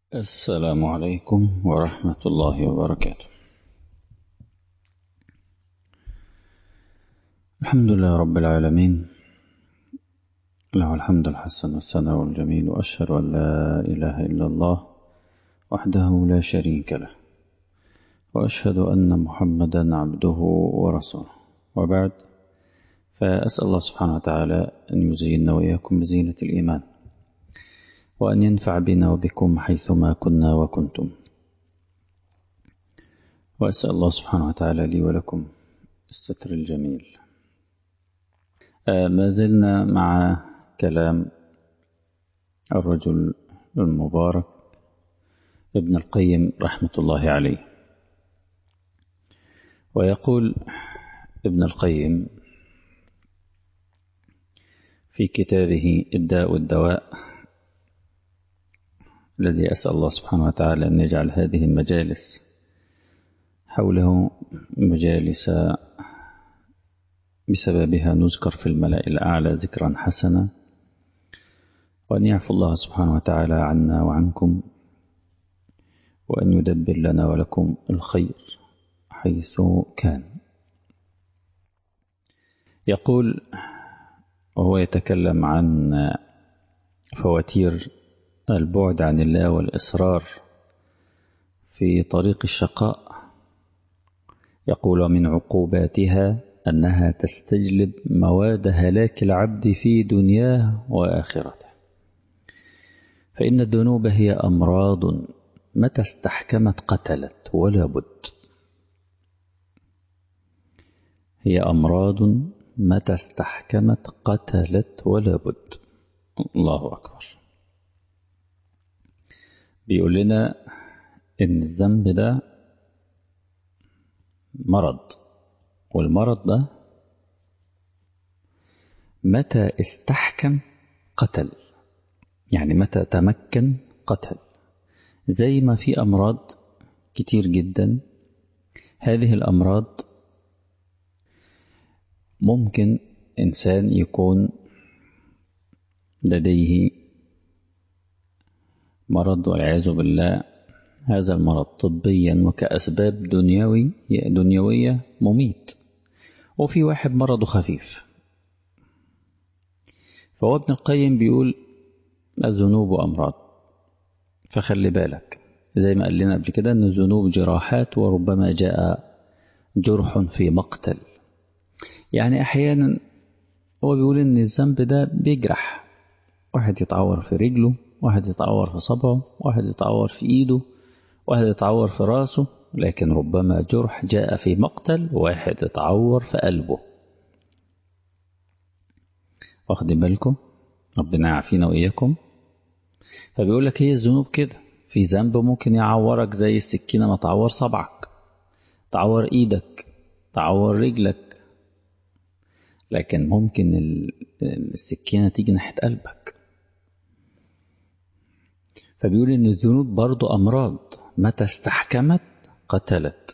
السلام عليكم ورحمة الله وبركاته الحمد لله رب العالمين له الحمد الحسن والثناء الجميل وأشهد أن لا إله إلا الله وحده لا شريك له وأشهد أن محمدا عبده ورسوله وبعد فأسأل الله سبحانه وتعالى أن يزيننا وإياكم بزينة الإيمان وأن ينفع بنا وبكم حيثما كنا وكنتم وأسأل الله سبحانه وتعالى لي ولكم الستر الجميل ما زلنا مع كلام الرجل المبارك ابن القيم رحمة الله عليه ويقول ابن القيم في كتابه الداء والدواء الذي أسأل الله سبحانه وتعالى أن يجعل هذه المجالس حوله مجالس بسببها نذكر في الملأ الأعلى ذكرا حسنا وأن يعفو الله سبحانه وتعالى عنا وعنكم وأن يدبر لنا ولكم الخير حيث كان يقول وهو يتكلم عن فواتير البعد عن الله والإصرار في طريق الشقاء يقول من عقوباتها أنها تستجلب مواد هلاك العبد في دنياه وآخرته فإن الذنوب هي أمراض متى استحكمت قتلت ولا بد هي أمراض متى استحكمت قتلت ولا بد الله أكبر بيقول لنا إن الذنب ده مرض والمرض ده متى استحكم قتل يعني متى تمكن قتل زي ما في أمراض كتير جدا هذه الأمراض ممكن إنسان يكون لديه مرض والعياذ بالله هذا المرض طبيا وكأسباب دنيوي دنيوية مميت وفي واحد مرضه خفيف فهو ابن القيم بيقول الذنوب أمراض فخلي بالك زي ما قال لنا قبل كده أن الذنوب جراحات وربما جاء جرح في مقتل يعني أحيانا هو بيقول أن الذنب ده بيجرح واحد يتعور في رجله واحد يتعور في صبعه واحد يتعور في إيده واحد يتعور في راسه لكن ربما جرح جاء في مقتل واحد يتعور في قلبه واخدين بالكم ربنا يعافينا وإياكم فبيقول لك هي الذنوب كده في ذنب ممكن يعورك زي السكينة ما تعور صبعك تعور إيدك تعور رجلك لكن ممكن السكينة تيجي ناحية قلبك فبيقول إن الذنوب برضو أمراض متى استحكمت قتلت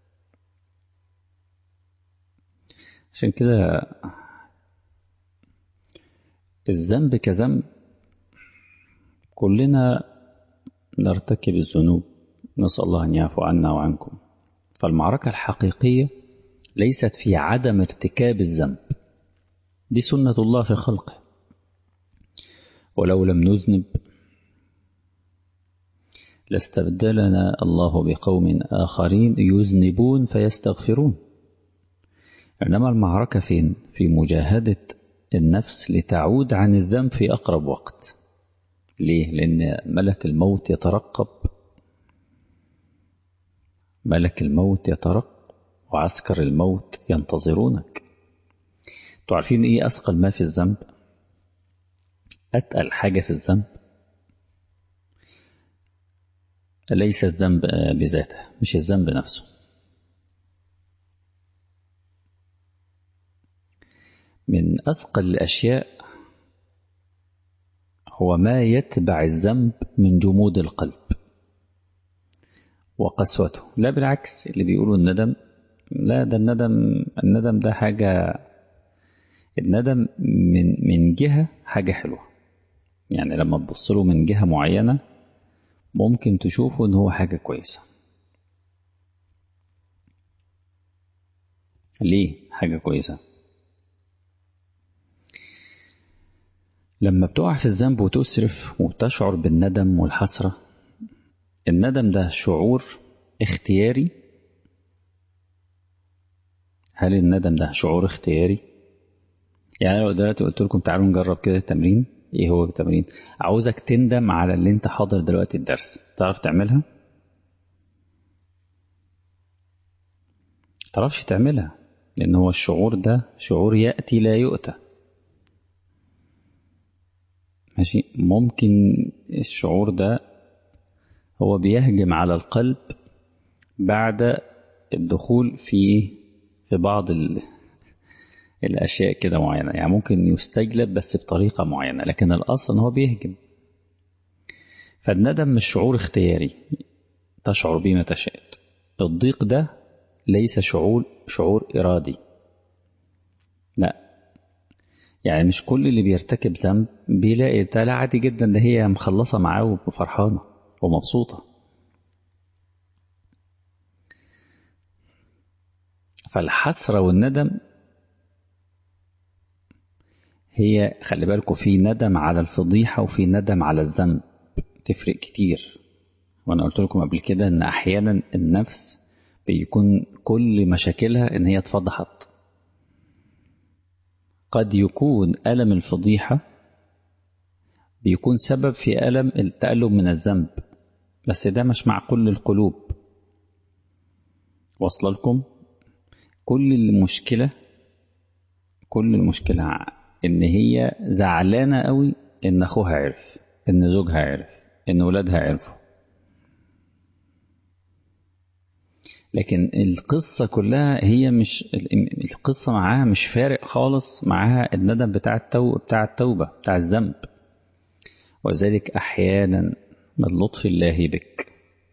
عشان كده الذنب كذنب كلنا نرتكب الذنوب نسأل الله أن يعفو عنا وعنكم فالمعركة الحقيقية ليست في عدم ارتكاب الذنب دي سنة الله في خلقه ولو لم نذنب لاستبدلنا الله بقوم آخرين يذنبون فيستغفرون إنما المعركة فين؟ في مجاهدة النفس لتعود عن الذنب في أقرب وقت ليه؟ لأن ملك الموت يترقب ملك الموت يترقب وعسكر الموت ينتظرونك تعرفين إيه أثقل ما في الذنب؟ أتقل حاجة في الذنب ليس الذنب بذاته مش الذنب نفسه من أثقل الأشياء هو ما يتبع الذنب من جمود القلب وقسوته لا بالعكس اللي بيقولوا الندم لا ده الندم الندم ده حاجة الندم من من جهة حاجة حلوة يعني لما تبص له من جهة معينة ممكن تشوفه ان هو حاجة كويسة ليه حاجة كويسة لما بتقع في الذنب وتسرف وتشعر بالندم والحسرة الندم ده شعور اختياري هل الندم ده شعور اختياري يعني لو دلوقتي قلت لكم تعالوا نجرب كده التمرين ايه هو التمرين عاوزك تندم على اللي انت حاضر دلوقتي الدرس تعرف تعملها تعرفش تعملها لان هو الشعور ده شعور يأتي لا يؤتى ماشي ممكن الشعور ده هو بيهجم على القلب بعد الدخول في في بعض ال... الأشياء كده معينة يعني ممكن يستجلب بس بطريقة معينة لكن الأصل إن هو بيهجم فالندم مش شعور اختياري تشعر بما تشاء الضيق ده ليس شعور شعور إرادي لا يعني مش كل اللي بيرتكب ذنب بيلاقي ده لا عادي جدا ده هي مخلصة معاه وفرحانة ومبسوطة فالحسرة والندم هي خلي بالكم في ندم على الفضيحة وفي ندم على الذنب تفرق كتير وانا قلت لكم قبل كده ان احيانا النفس بيكون كل مشاكلها ان هي اتفضحت قد يكون ألم الفضيحة بيكون سبب في ألم التألم من الذنب بس ده مش مع كل القلوب وصل لكم كل المشكلة كل المشكلة إن هي زعلانة قوي إن أخوها عرف إن زوجها عرف إن ولادها عرفوا لكن القصة كلها هي مش القصة معاها مش فارق خالص معاها الندم بتاع التو بتاع التوبة بتاع الذنب وذلك أحيانا من لطف الله بك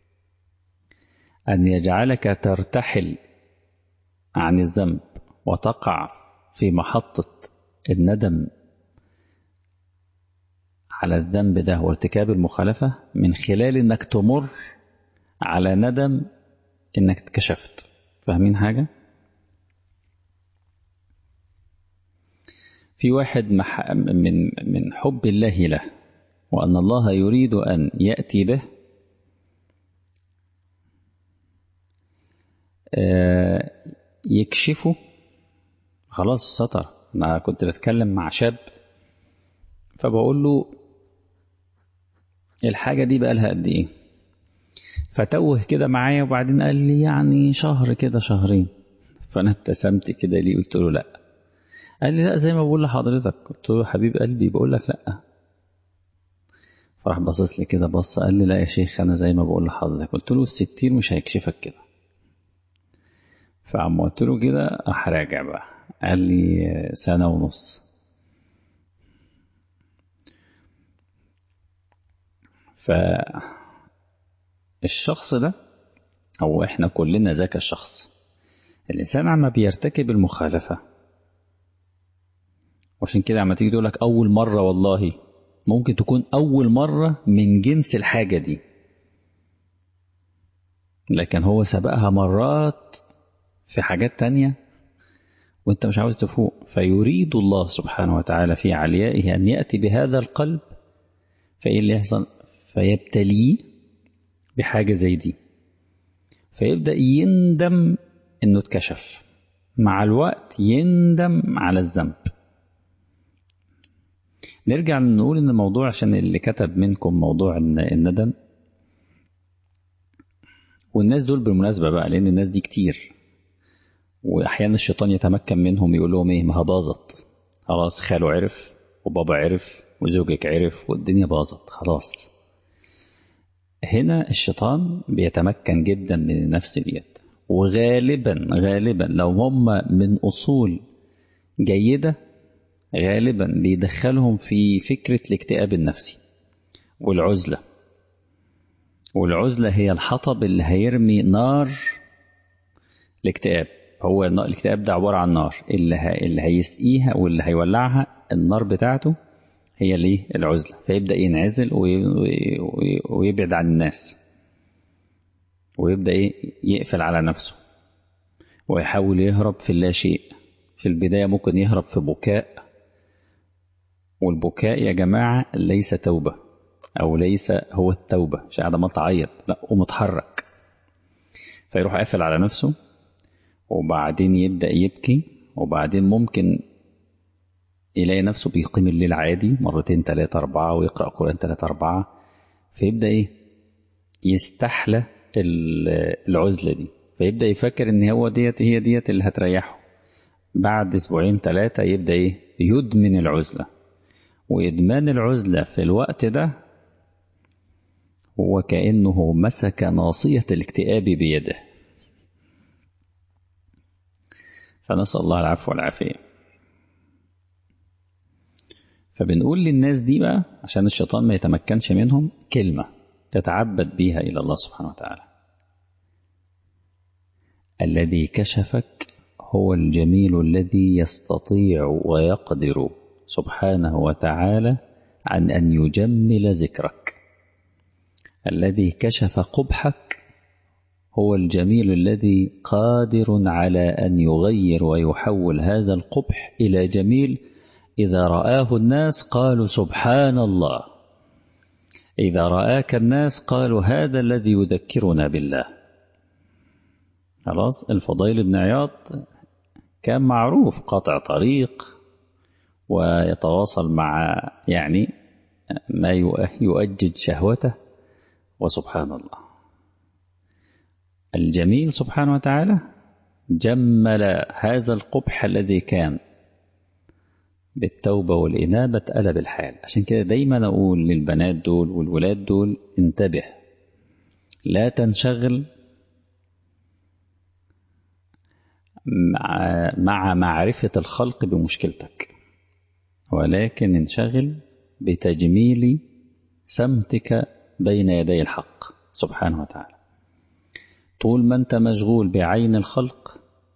أن يجعلك ترتحل عن الذنب وتقع في محطة الندم على الذنب ده وارتكاب المخالفة من خلال انك تمر على ندم انك اتكشفت فاهمين حاجة في واحد من من حب الله له وأن الله يريد أن يأتي به يكشفه خلاص سطر أنا كنت بتكلم مع شاب فبقول له الحاجة دي بقى لها قد إيه فتوه كده معايا وبعدين قال لي يعني شهر كده شهرين فأنا ابتسمت كده ليه قلت له لأ قال لي لا زي ما بقول لحضرتك قلت له حبيب قلبي بقول لك لأ فراح باصص لي كده بص قال لي لا يا شيخ أنا زي ما بقول لحضرتك قلت له الستير مش هيكشفك كده فعم قلت له كده راح راجع بقى قال لي سنة ونص فالشخص ده أو إحنا كلنا ذاك الشخص الإنسان عما بيرتكب المخالفة وعشان كده عما تيجي تقول لك أول مرة والله ممكن تكون أول مرة من جنس الحاجة دي لكن هو سبقها مرات في حاجات تانية وانت مش عاوز تفوق فيريد الله سبحانه وتعالى في عليائه أن يأتي بهذا القلب فإيه اللي يحصل فيبتليه بحاجة زي دي فيبدأ يندم انه اتكشف مع الوقت يندم على الذنب نرجع نقول ان الموضوع عشان اللي كتب منكم موضوع الندم والناس دول بالمناسبة بقى لان الناس دي كتير واحيانا الشيطان يتمكن منهم يقول لهم ايه ما باظت خلاص خاله عرف وبابا عرف وزوجك عرف والدنيا باظت خلاص هنا الشيطان بيتمكن جدا من النفس ديت وغالبا غالبا لو هم من اصول جيده غالبا بيدخلهم في فكره الاكتئاب النفسي والعزله والعزله هي الحطب اللي هيرمي نار الاكتئاب هو الاكتئاب ده عباره عن نار اللي اللي هيسقيها واللي هيولعها النار بتاعته هي ليه العزلة فيبدأ ينعزل ويبعد عن الناس ويبدأ يقفل على نفسه ويحاول يهرب في اللا شيء في البداية ممكن يهرب في بكاء والبكاء يا جماعة ليس توبة أو ليس هو التوبة مش قاعد ما تعيط لا ومتحرك فيروح قافل على نفسه وبعدين يبدأ يبكي وبعدين ممكن يلاقي نفسه بيقيم الليل عادي مرتين ثلاثة أربعة ويقرأ قرآن ثلاثة أربعة فيبدأ إيه يستحلى العزلة دي فيبدأ يفكر إن هو ديت هي ديت اللي هتريحه بعد أسبوعين ثلاثة يبدأ إيه يدمن العزلة وإدمان العزلة في الوقت ده هو كأنه مسك ناصية الاكتئاب بيده فنسأل الله العفو والعافية فبنقول للناس دي بقى عشان الشيطان ما يتمكنش منهم كلمة تتعبد بيها إلى الله سبحانه وتعالى الذي كشفك هو الجميل الذي يستطيع ويقدر سبحانه وتعالى عن أن يجمل ذكرك الذي كشف قبحك هو الجميل الذي قادر على أن يغير ويحول هذا القبح إلى جميل إذا رآه الناس قالوا سبحان الله إذا رآك الناس قالوا هذا الذي يذكرنا بالله خلاص الفضيل بن عياض كان معروف قاطع طريق ويتواصل مع يعني ما يؤجج شهوته وسبحان الله الجميل سبحانه وتعالى جمل هذا القبح الذي كان بالتوبة والإنابة قلب الحال عشان كده دايما أقول للبنات دول والولاد دول انتبه لا تنشغل مع, مع معرفة الخلق بمشكلتك ولكن انشغل بتجميل سمتك بين يدي الحق سبحانه وتعالى طول ما أنت مشغول بعين الخلق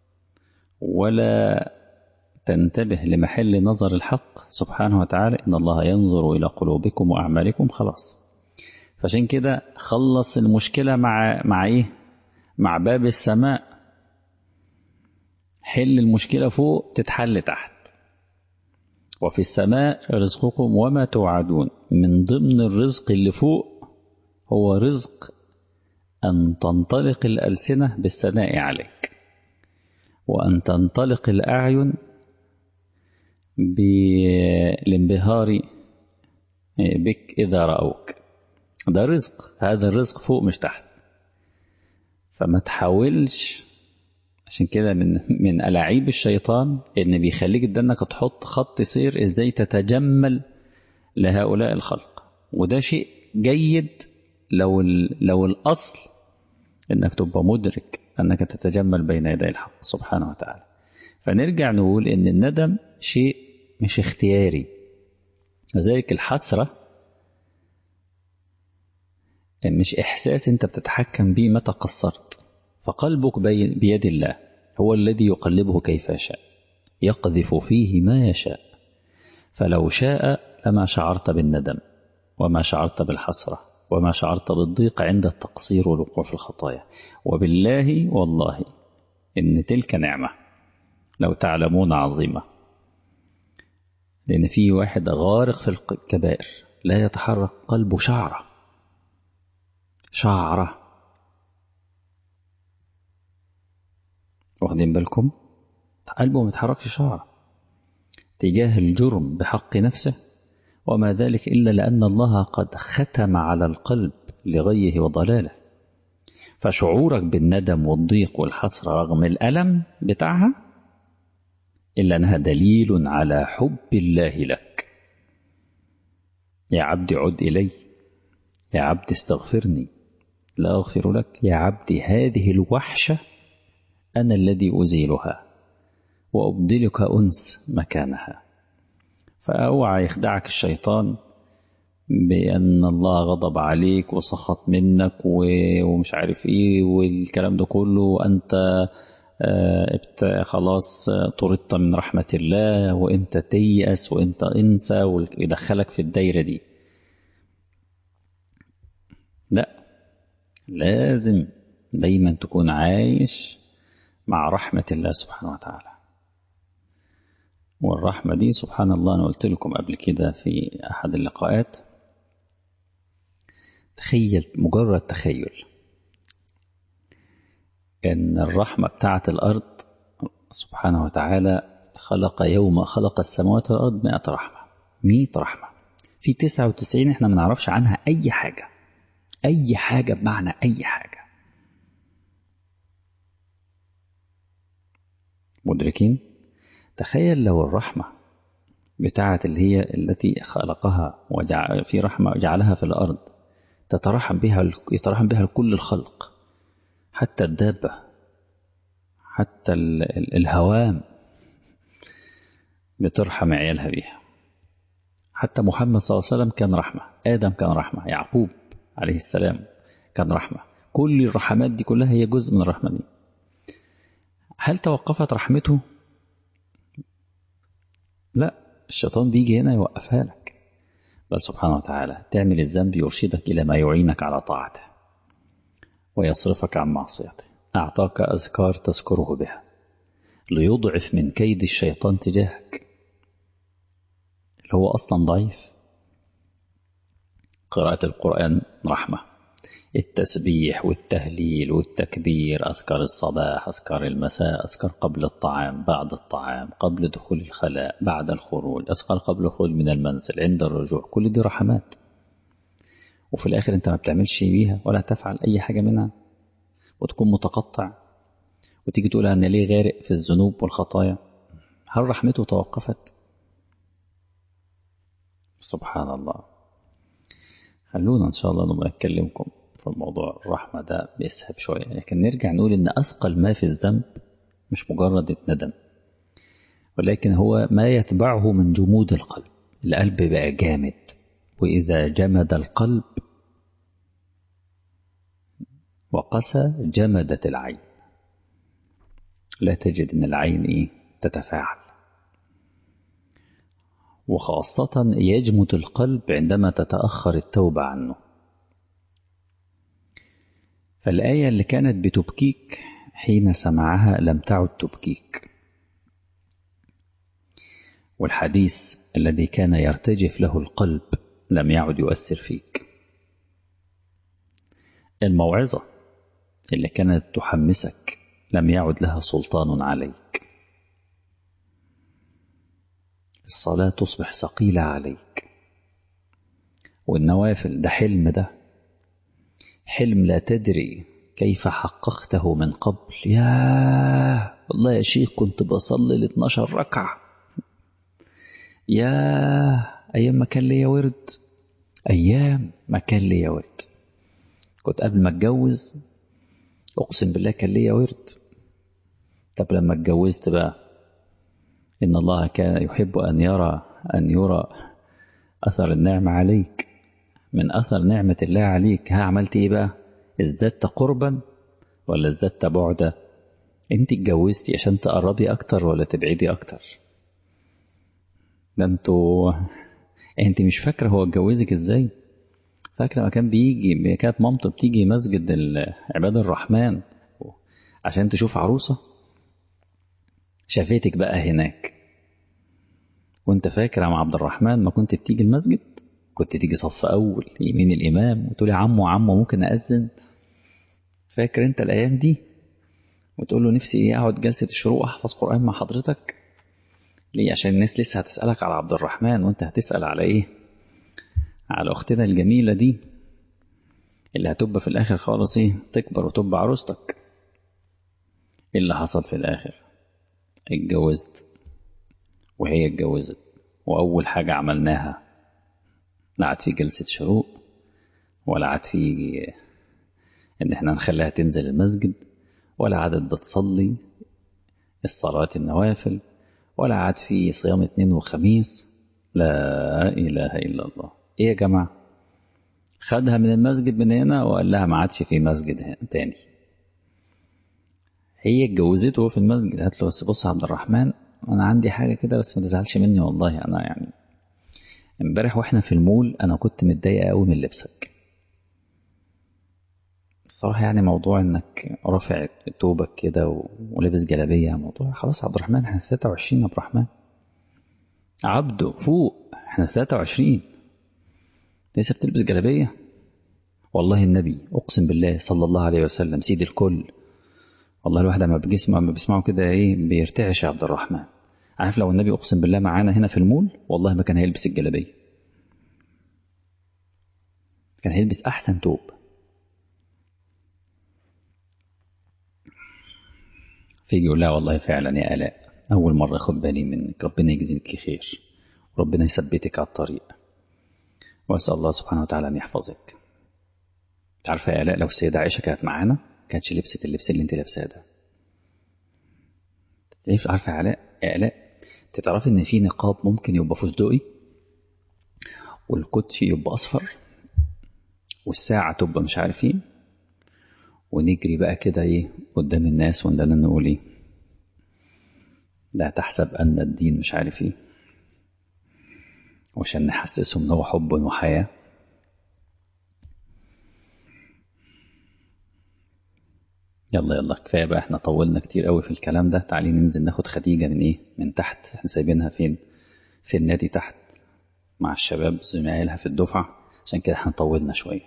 ولا تنتبه لمحل نظر الحق سبحانه وتعالى إن الله ينظر إلى قلوبكم وأعمالكم خلاص فعشان كده خلص المشكلة مع مع إيه؟ مع باب السماء حل المشكلة فوق تتحل تحت وفي السماء رزقكم وما توعدون من ضمن الرزق اللي فوق هو رزق أن تنطلق الألسنة بالثناء عليك وأن تنطلق الأعين بالانبهار بك إذا رأوك ده رزق هذا الرزق فوق مش تحت فما تحاولش عشان كده من من ألاعيب الشيطان إن بيخليك إنك تحط خط سير إزاي تتجمل لهؤلاء الخلق وده شيء جيد لو لو الأصل إنك تبقى مدرك أنك تتجمل بين يدي الحق سبحانه وتعالى فنرجع نقول إن الندم شيء مش اختياري لذلك الحسرة مش إحساس أنت بتتحكم به متى قصرت فقلبك بيد الله هو الذي يقلبه كيف يشاء يقذف فيه ما يشاء فلو شاء لما شعرت بالندم وما شعرت بالحسرة وما شعرت بالضيق عند التقصير والوقوع في الخطايا وبالله والله إن تلك نعمة لو تعلمون عظيمة لأن في واحد غارق في الكبائر لا يتحرك قلبه شعرة شعرة واخدين بالكم قلبه ما يتحركش شعرة تجاه الجرم بحق نفسه وما ذلك إلا لأن الله قد ختم على القلب لغيه وضلاله فشعورك بالندم والضيق والحسرة رغم الألم بتاعها إلا أنها دليل على حب الله لك يا عبد عد إلي يا عبد استغفرني لا أغفر لك يا عبد هذه الوحشة أنا الذي أزيلها وأبدلك أنس مكانها فأوعى يخدعك الشيطان بأن الله غضب عليك وسخط منك ومش عارف إيه والكلام ده كله وأنت خلاص طردت من رحمة الله وانت تيأس وانت انسى ويدخلك في الدايرة دي لا لازم دايما تكون عايش مع رحمة الله سبحانه وتعالى والرحمة دي سبحان الله أنا قلت لكم قبل كده في أحد اللقاءات تخيل مجرد تخيل أن الرحمة بتاعة الأرض سبحانه وتعالى خلق يوم خلق السماوات والأرض مئة رحمة مئة رحمة في تسعة وتسعين احنا ما نعرفش عنها أي حاجة أي حاجة بمعنى أي حاجة مدركين تخيل لو الرحمة بتاعة اللي هي التي خلقها وجعل في رحمة جعلها في الأرض تترحم بها يترحم بها كل الخلق حتى الدابة حتى الهوام بترحم عيالها بيها حتى محمد صلى الله عليه وسلم كان رحمة آدم كان رحمة يعقوب عليه السلام كان رحمة كل الرحمات دي كلها هي جزء من الرحمة دي هل توقفت رحمته لا الشيطان بيجي هنا يوقفها لك بل سبحانه وتعالى تعمل الذنب يرشدك إلى ما يعينك على طاعته ويصرفك عن معصيته أعطاك أذكار تذكره بها ليضعف من كيد الشيطان تجاهك اللي هو أصلا ضعيف قراءة القرآن رحمة التسبيح والتهليل والتكبير أذكار الصباح أذكار المساء أذكار قبل الطعام بعد الطعام قبل دخول الخلاء بعد الخروج أذكار قبل الخروج من المنزل عند الرجوع كل دي رحمات وفي الآخر أنت ما بتعملش بيها ولا تفعل أي حاجة منها وتكون متقطع وتيجي تقول أنا ليه غارق في الذنوب والخطايا هل رحمته توقفت سبحان الله خلونا إن شاء الله نبقى نكلمكم في الموضوع الرحمة ده بيسحب شوية لكن نرجع نقول إن أثقل ما في الذنب مش مجرد الندم ولكن هو ما يتبعه من جمود القلب القلب بقى جامد وإذا جمد القلب وقسى جمدت العين لا تجد ان العين ايه تتفاعل وخاصة يجمد القلب عندما تتأخر التوبة عنه فالآية اللي كانت بتبكيك حين سمعها لم تعد تبكيك والحديث الذي كان يرتجف له القلب لم يعد يؤثر فيك الموعظة اللي كانت تحمسك لم يعد لها سلطان عليك الصلاة تصبح ثقيلة عليك والنوافل ده حلم ده حلم لا تدري كيف حققته من قبل يا والله يا شيخ كنت بصلي ال 12 ركعة يا أيام ما كان ليا ورد أيام ما كان ليا ورد كنت قبل ما اتجوز أقسم بالله كان ليا ورد طب لما اتجوزت بقى إن الله كان يحب أن يرى أن يرى أثر النعمة عليك من أثر نعمة الله عليك ها عملت إيه بقى ازددت قربا ولا ازددت بعدا انت اتجوزتي عشان تقربي أكتر ولا تبعدي أكتر ده انتوا انت مش فاكرة هو اتجوزك ازاي فاكرة ما كان بيجي كانت مامته بتيجي مسجد عباد الرحمن عشان تشوف عروسة شافتك بقى هناك وانت فاكر يا عبد الرحمن ما كنت بتيجي المسجد كنت تيجي صف أول يمين الإمام وتقول يا عمو عمو ممكن أذن فاكر انت الأيام دي وتقول له نفسي ايه اقعد جلسة الشروق احفظ قرآن مع حضرتك ليه عشان الناس لسه هتسألك على عبد الرحمن وانت هتسأل على ايه على اختنا الجميلة دي اللي هتبقى في الاخر خالص ايه تكبر وتبقى عروستك ايه اللي حصل في الاخر اتجوزت وهي اتجوزت واول حاجة عملناها لا عاد في جلسة شروق ولا عاد في ان احنا نخليها تنزل المسجد ولا عادت بتصلي الصلاة النوافل ولا عاد في صيام اثنين وخميس لا إله إلا الله إيه يا جماعة خدها من المسجد من هنا وقال لها ما عادش في مسجد تاني هي اتجوزته في المسجد قالت له بس بص يا عبد الرحمن انا عندي حاجه كده بس ما تزعلش مني والله انا يعني امبارح واحنا في المول انا كنت متضايقه قوي من لبسك الصراحه يعني موضوع انك رافع توبك كده و- ولابس جلابيه موضوع خلاص يا عبد الرحمن احنا 23 يا عبد الرحمن عبده فوق احنا 23 لسه بتلبس جلابيه والله النبي اقسم بالله صلى الله عليه وسلم سيد الكل والله الواحد لما بيسمع لما بيسمعه كده ايه بيرتعش يا عبد الرحمن عارف لو النبي اقسم بالله معانا هنا في المول والله ما كان هيلبس الجلابيه كان هيلبس احسن توب فيجي يقول لها والله فعلا يا الاء اول مره اخد بالي منك ربنا يجزيك خير وربنا يثبتك على الطريق واسال الله سبحانه وتعالى ان يحفظك انت عارفه يا الاء لو السيده عائشه كانت معانا كانتش لبست اللبس اللي انت لابساه ده عارف- عارفه يا علاء يا الاء انت تعرفي ان في نقاب ممكن يبقى فستقي والكوتشي يبقى اصفر والساعه تبقى مش عارف ايه ونجري بقى كده ايه قدام الناس ونقول نقول ايه لا تحسب ان الدين مش عارف ايه وعشان نحسسهم ان هو حب وحياه يلا يلا كفايه بقى احنا طولنا كتير قوي في الكلام ده تعالي ننزل ناخد خديجه من ايه من تحت احنا سايبينها فين في النادي تحت مع الشباب زمايلها في الدفعه عشان كده احنا طولنا شويه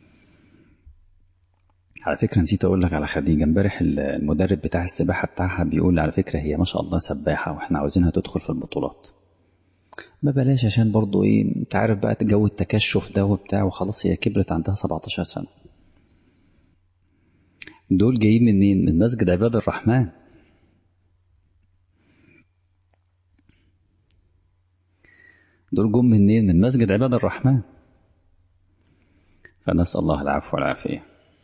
على فكره نسيت اقول لك على خديجه امبارح المدرب بتاع السباحه بتاعها بيقول على فكره هي ما شاء الله سباحه واحنا عاوزينها تدخل في البطولات ما بلاش عشان برضو ايه انت عارف بقى جو التكشف ده وبتاع وخلاص هي كبرت عندها 17 سنه دول جايين منين من مسجد عباد الرحمن دول جم منين من مسجد عباد الرحمن فنسأل الله العفو والعافية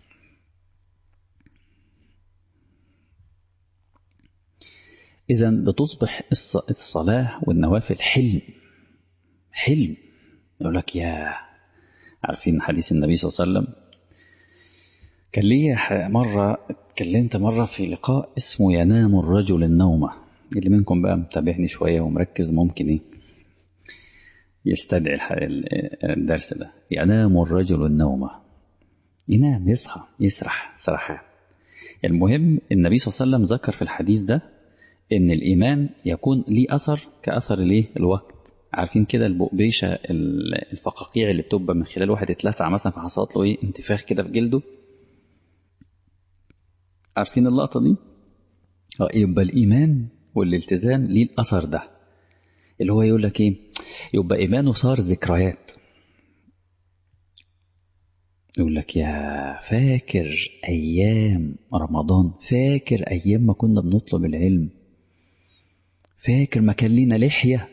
إذا بتصبح الص- الصلاة والنوافل حلم حلم يقول لك يا عارفين حديث النبي صلى الله عليه وسلم كان لي ح- مرة اتكلمت مرة في لقاء اسمه ينام الرجل النومة اللي منكم بقى متابعني شوية ومركز ممكن ايه يستدعي الح- ال- الدرس ده ينام الرجل النومة ينام يصحى يسرح سرحان المهم النبي صلى الله عليه وسلم ذكر في الحديث ده ان الايمان يكون ليه اثر كاثر الايه الوقت عارفين كده البقبيشه ال- الفقاقيع اللي بتبقى من خلال واحد اتلسع مثلا فحصلت له ايه انتفاخ كده في جلده عارفين اللقطه دي اه يبقى الايمان والالتزام ليه الاثر ده اللي هو يقول لك ايه يبقى ايمانه صار ذكريات يقول لك يا فاكر ايام رمضان فاكر ايام ما كنا بنطلب العلم فاكر ما كان لينا لحيه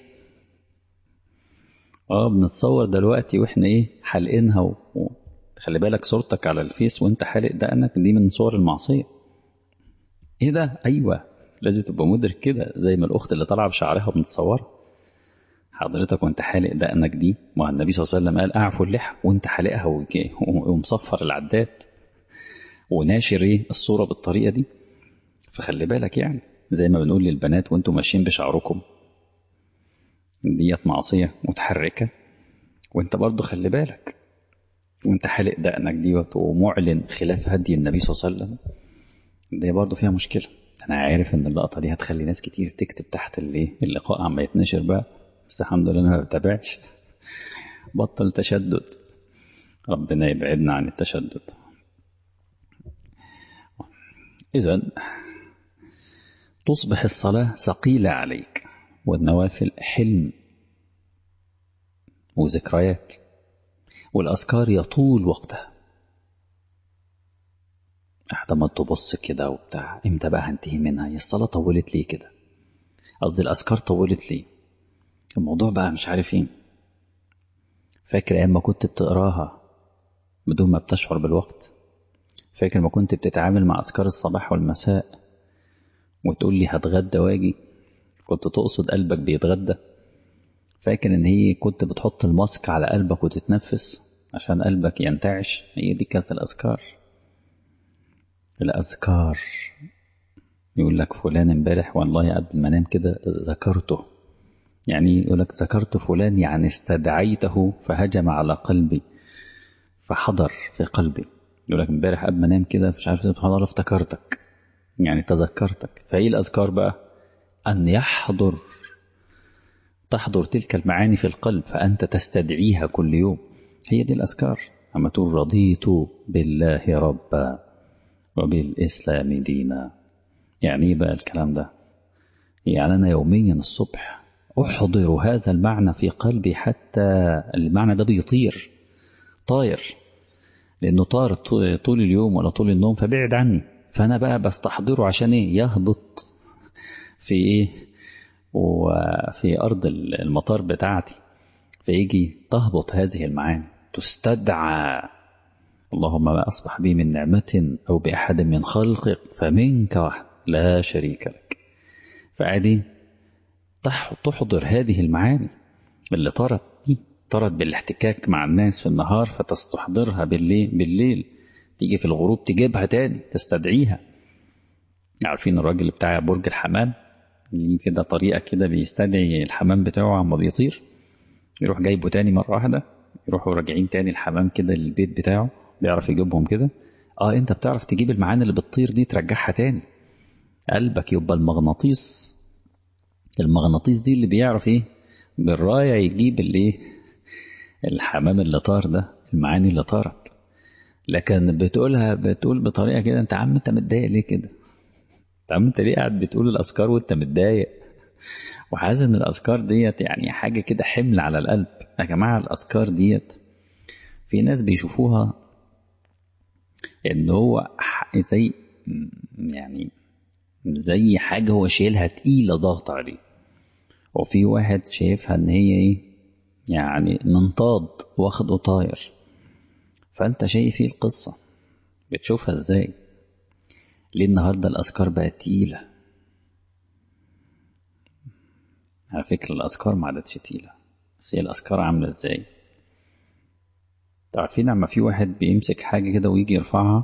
اه بنتصور دلوقتي واحنا ايه حالقينها و... و... خلي بالك صورتك على الفيس وانت حالق دقنك دي من صور المعصيه ايه ده ايوه لازم تبقى مدرك كده زي ما الاخت اللي طالعه بشعرها بنتصورها حضرتك وانت حالق دقنك دي ما النبي صلى الله عليه وسلم قال اعفوا اللحى وانت حالقها وك- ومصفر العداد وناشر ايه الصوره بالطريقه دي فخلي بالك يعني زي ما بنقول للبنات وانتم ماشيين بشعركم ديت معصيه متحركه وانت برضه خلي بالك وانت حالق دقنك ديت ومعلن خلاف هدي النبي صلى الله عليه وسلم دي برضه فيها مشكله انا عارف ان اللقطه دي هتخلي ناس كتير تكتب تحت الايه اللقاء عم يتنشر بقى بس الحمد لله انا ما بتابعش بطل تشدد ربنا يبعدنا عن التشدد اذا تصبح الصلاه ثقيله عليك والنوافل حلم وذكريات والاذكار يطول وقتها قاعدة ما تبص كده وبتاع امتى بقى هنتهي منها هي الصلاة طولت ليه كده قصدي الأذكار طولت ليه الموضوع بقى مش عارف ايه فاكر ايام ما كنت بتقراها بدون ما بتشعر بالوقت فاكر ما كنت بتتعامل مع أذكار الصباح والمساء وتقول لي هتغدى واجي كنت تقصد قلبك بيتغدى فاكر ان هي كنت بتحط الماسك على قلبك وتتنفس عشان قلبك ينتعش هي دي كانت الأذكار الأذكار يقول لك فلان امبارح والله قبل ما انام كده ذكرته يعني يقول لك ذكرت فلان يعني استدعيته فهجم على قلبي فحضر في قلبي يقول لك امبارح قبل ما انام كده مش عارف سبحان الله افتكرتك يعني تذكرتك فايه الاذكار بقى ان يحضر تحضر تلك المعاني في القلب فانت تستدعيها كل يوم هي دي الاذكار اما تقول رضيت بالله ربا وبالاسلام دينا يعني ايه بقى الكلام ده يعني انا يوميا الصبح احضر هذا المعنى في قلبي حتى المعنى ده بيطير طاير لانه طار طول اليوم ولا طول النوم فبعد عني فانا بقى بستحضره عشان ايه يهبط في ايه وفي ارض المطار بتاعتي فيجي تهبط هذه المعاني تستدعى اللهم ما اصبح بي من نعمه او باحد من خلقك فمنك وحد لا شريك لك فعادي تحضر هذه المعاني اللي طرت طرت بالاحتكاك مع الناس في النهار فتستحضرها بالليل بالليل تيجي في الغروب تجيبها تاني تستدعيها عارفين الراجل بتاع برج الحمام ليه كده طريقة كده بيستدعي الحمام بتاعه عما بيطير يروح جايبه تاني مرة واحدة يروحوا راجعين تاني الحمام كده للبيت بتاعه بيعرف يجيبهم كده اه انت بتعرف تجيب المعاني اللي بتطير دي ترجعها تاني قلبك يبقى المغناطيس المغناطيس دي اللي بيعرف ايه بالراية يجيب الايه الحمام اللي طار ده المعاني اللي طارت لكن بتقولها بتقول بطريقة كده انت عم انت متضايق ليه كده انت عم انت ليه قاعد بتقول الاذكار وانت متضايق وحاسس ان الاذكار ديت يعني حاجة كده حمل على القلب يا جماعة الاذكار ديت في ناس بيشوفوها ان هو زي يعني زي حاجة هو شايلها تقيلة ضغط عليه وفي واحد شايفها ان هي ايه يعني منطاد واخده طاير فانت شايف ايه القصة بتشوفها ازاي ليه النهاردة الأذكار بقت تقيلة على فكرة الأذكار ما عادتش تقيلة بس هي الأذكار عاملة ازاي تعرفين لما في واحد بيمسك حاجة كده ويجي يرفعها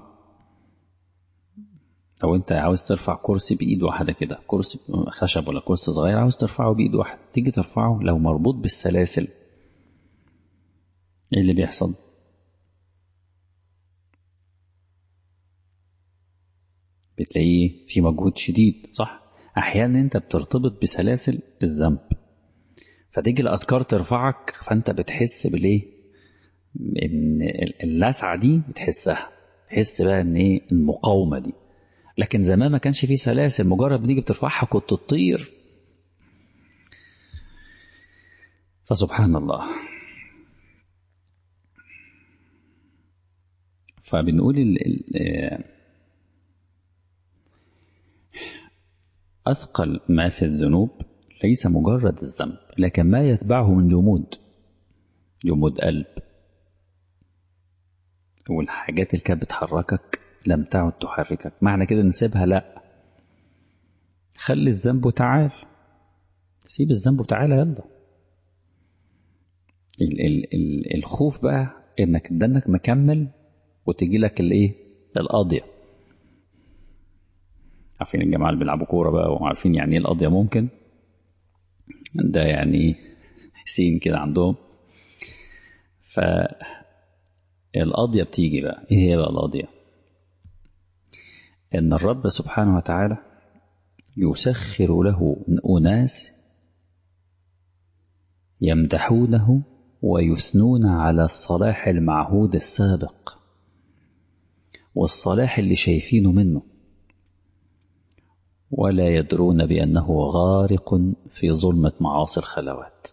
لو انت عاوز ترفع كرسي بإيد واحدة كده كرسي خشب ولا كرسي صغير عاوز ترفعه بإيد واحدة تيجي ترفعه لو مربوط بالسلاسل ايه اللي بيحصل بتلاقيه في مجهود شديد صح احيانا انت بترتبط بسلاسل الذنب فتيجي الاذكار ترفعك فانت بتحس بالايه ان اللسعه دي بتحسها تحس بقى ان ايه المقاومه دي لكن زمان ما كانش فيه سلاسل مجرد بتيجي بترفعها كنت تطير فسبحان الله فبنقول ال ال أثقل ما في الذنوب ليس مجرد الذنب لكن ما يتبعه من جمود جمود قلب والحاجات اللي كانت بتحركك لم تعد تحركك معنى كده نسيبها لا خلي الذنب وتعال سيب الذنب وتعالى يلا ال ال ال الخوف بقى انك تدنك مكمل وتجي لك الايه القاضيه عارفين الجماعه اللي بيلعبوا كوره بقى وعارفين يعني ايه القاضيه ممكن ده يعني سين كده عندهم ف القاضيه بتيجي بقى ايه هي بقى القاضيه ان الرب سبحانه وتعالى يسخر له اناس يمدحونه ويثنون على الصلاح المعهود السابق والصلاح اللي شايفينه منه ولا يدرون بأنه غارق في ظلمة معاصي الخلوات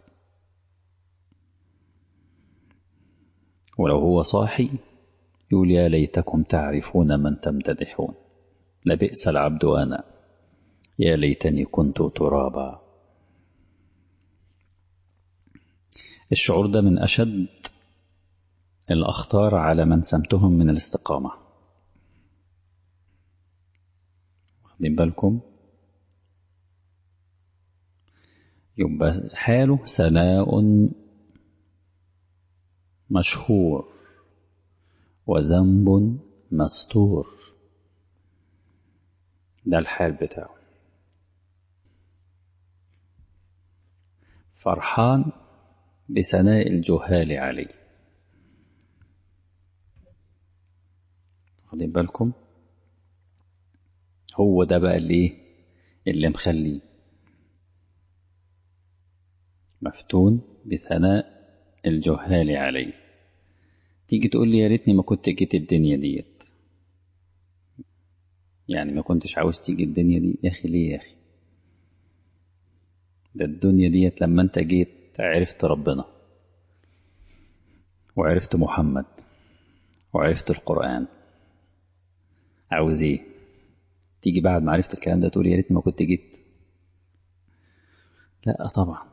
ولو هو صاحي يقول يا ليتكم تعرفون من تمتدحون لبئس العبد أنا يا ليتني كنت ترابا الشعور ده من أشد الأخطار على من سمتهم من الاستقامة واخدين بالكم يبقى حاله ثناء مشهور وذنب مستور ده الحال بتاعه فرحان بثناء الجهال عليه واخدين بالكم هو ده بقى اللي ايه اللي مخليه مفتون بثناء الجهال عليه تيجي تقول لي يا ريتني ما كنت جيت الدنيا ديت يعني ما كنتش عاوز تيجي الدنيا دي يا اخي ليه يا اخي ده الدنيا ديت لما انت جيت عرفت ربنا وعرفت محمد وعرفت القرآن عاوز ايه تيجي بعد ما عرفت الكلام ده تقول يا ريتني ما كنت جيت لا طبعا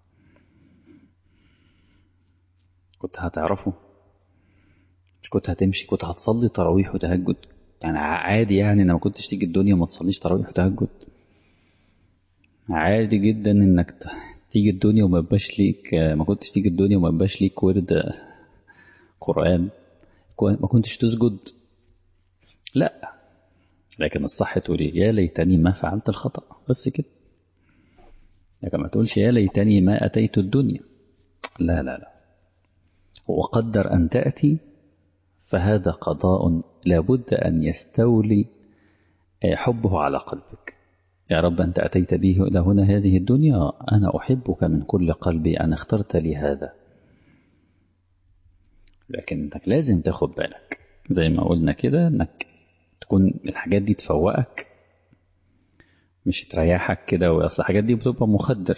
كنت هتعرفه مش كنت هتمشي كنت هتصلي تراويح وتهجد يعني عادي يعني ان ما كنتش تيجي الدنيا ما تصليش تراويح وتهجد عادي جدا انك تيجي الدنيا وما يبقاش ليك ما كنتش تيجي الدنيا وما يبقاش ليك ورد قرآن ما كنتش تسجد لا لكن الصح تقول يا ليتني ما فعلت الخطأ بس كده لكن ما تقولش يا ليتني ما أتيت الدنيا لا لا لا وقدر أن تأتي فهذا قضاء لابد أن يستولي حبه على قلبك يا رب أنت أتيت به إلى هنا هذه الدنيا أنا أحبك من كل قلبي أن اخترت لي هذا لكن أنك لازم تاخد بالك زي ما قلنا كده أنك تكون الحاجات دي تفوقك مش تريحك كده وأصل الحاجات دي بتبقى مخدر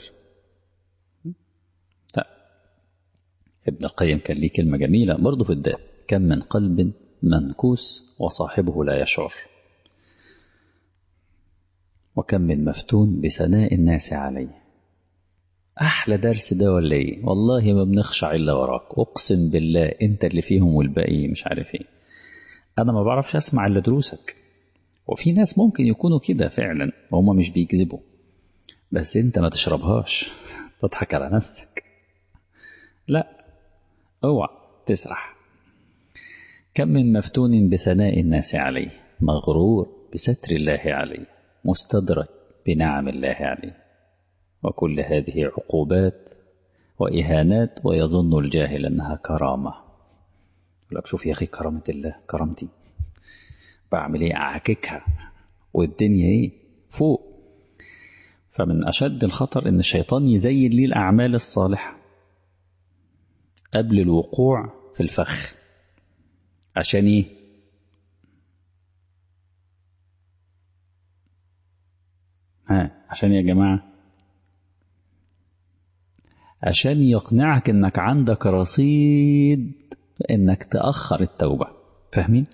لا ابن القيم كان ليه كلمة جميلة برضه في الداء كم من قلب منكوس وصاحبه لا يشعر وكم من مفتون بثناء الناس عليه أحلى درس ده ولا إيه والله ما بنخشع إلا وراك أقسم بالله أنت اللي فيهم والباقي مش عارف إيه أنا ما بعرفش أسمع إلا دروسك وفي ناس ممكن يكونوا كده فعلا وهم مش بيكذبوا بس أنت ما تشربهاش تضحك على نفسك لا اوعى تسرح كم من مفتون بثناء الناس عليه مغرور بستر الله عليه مستدرك بنعم الله عليه وكل هذه عقوبات وإهانات ويظن الجاهل أنها كرامة يقول لك شوف يا أخي كرامة الله كرامتي بعمل إيه أعككها والدنيا إيه فوق فمن أشد الخطر أن الشيطان يزين لي الأعمال الصالحة قبل الوقوع في الفخ عشان إيه ها عشان يا جماعة عشان يقنعك انك عندك رصيد انك تأخر التوبة فاهمين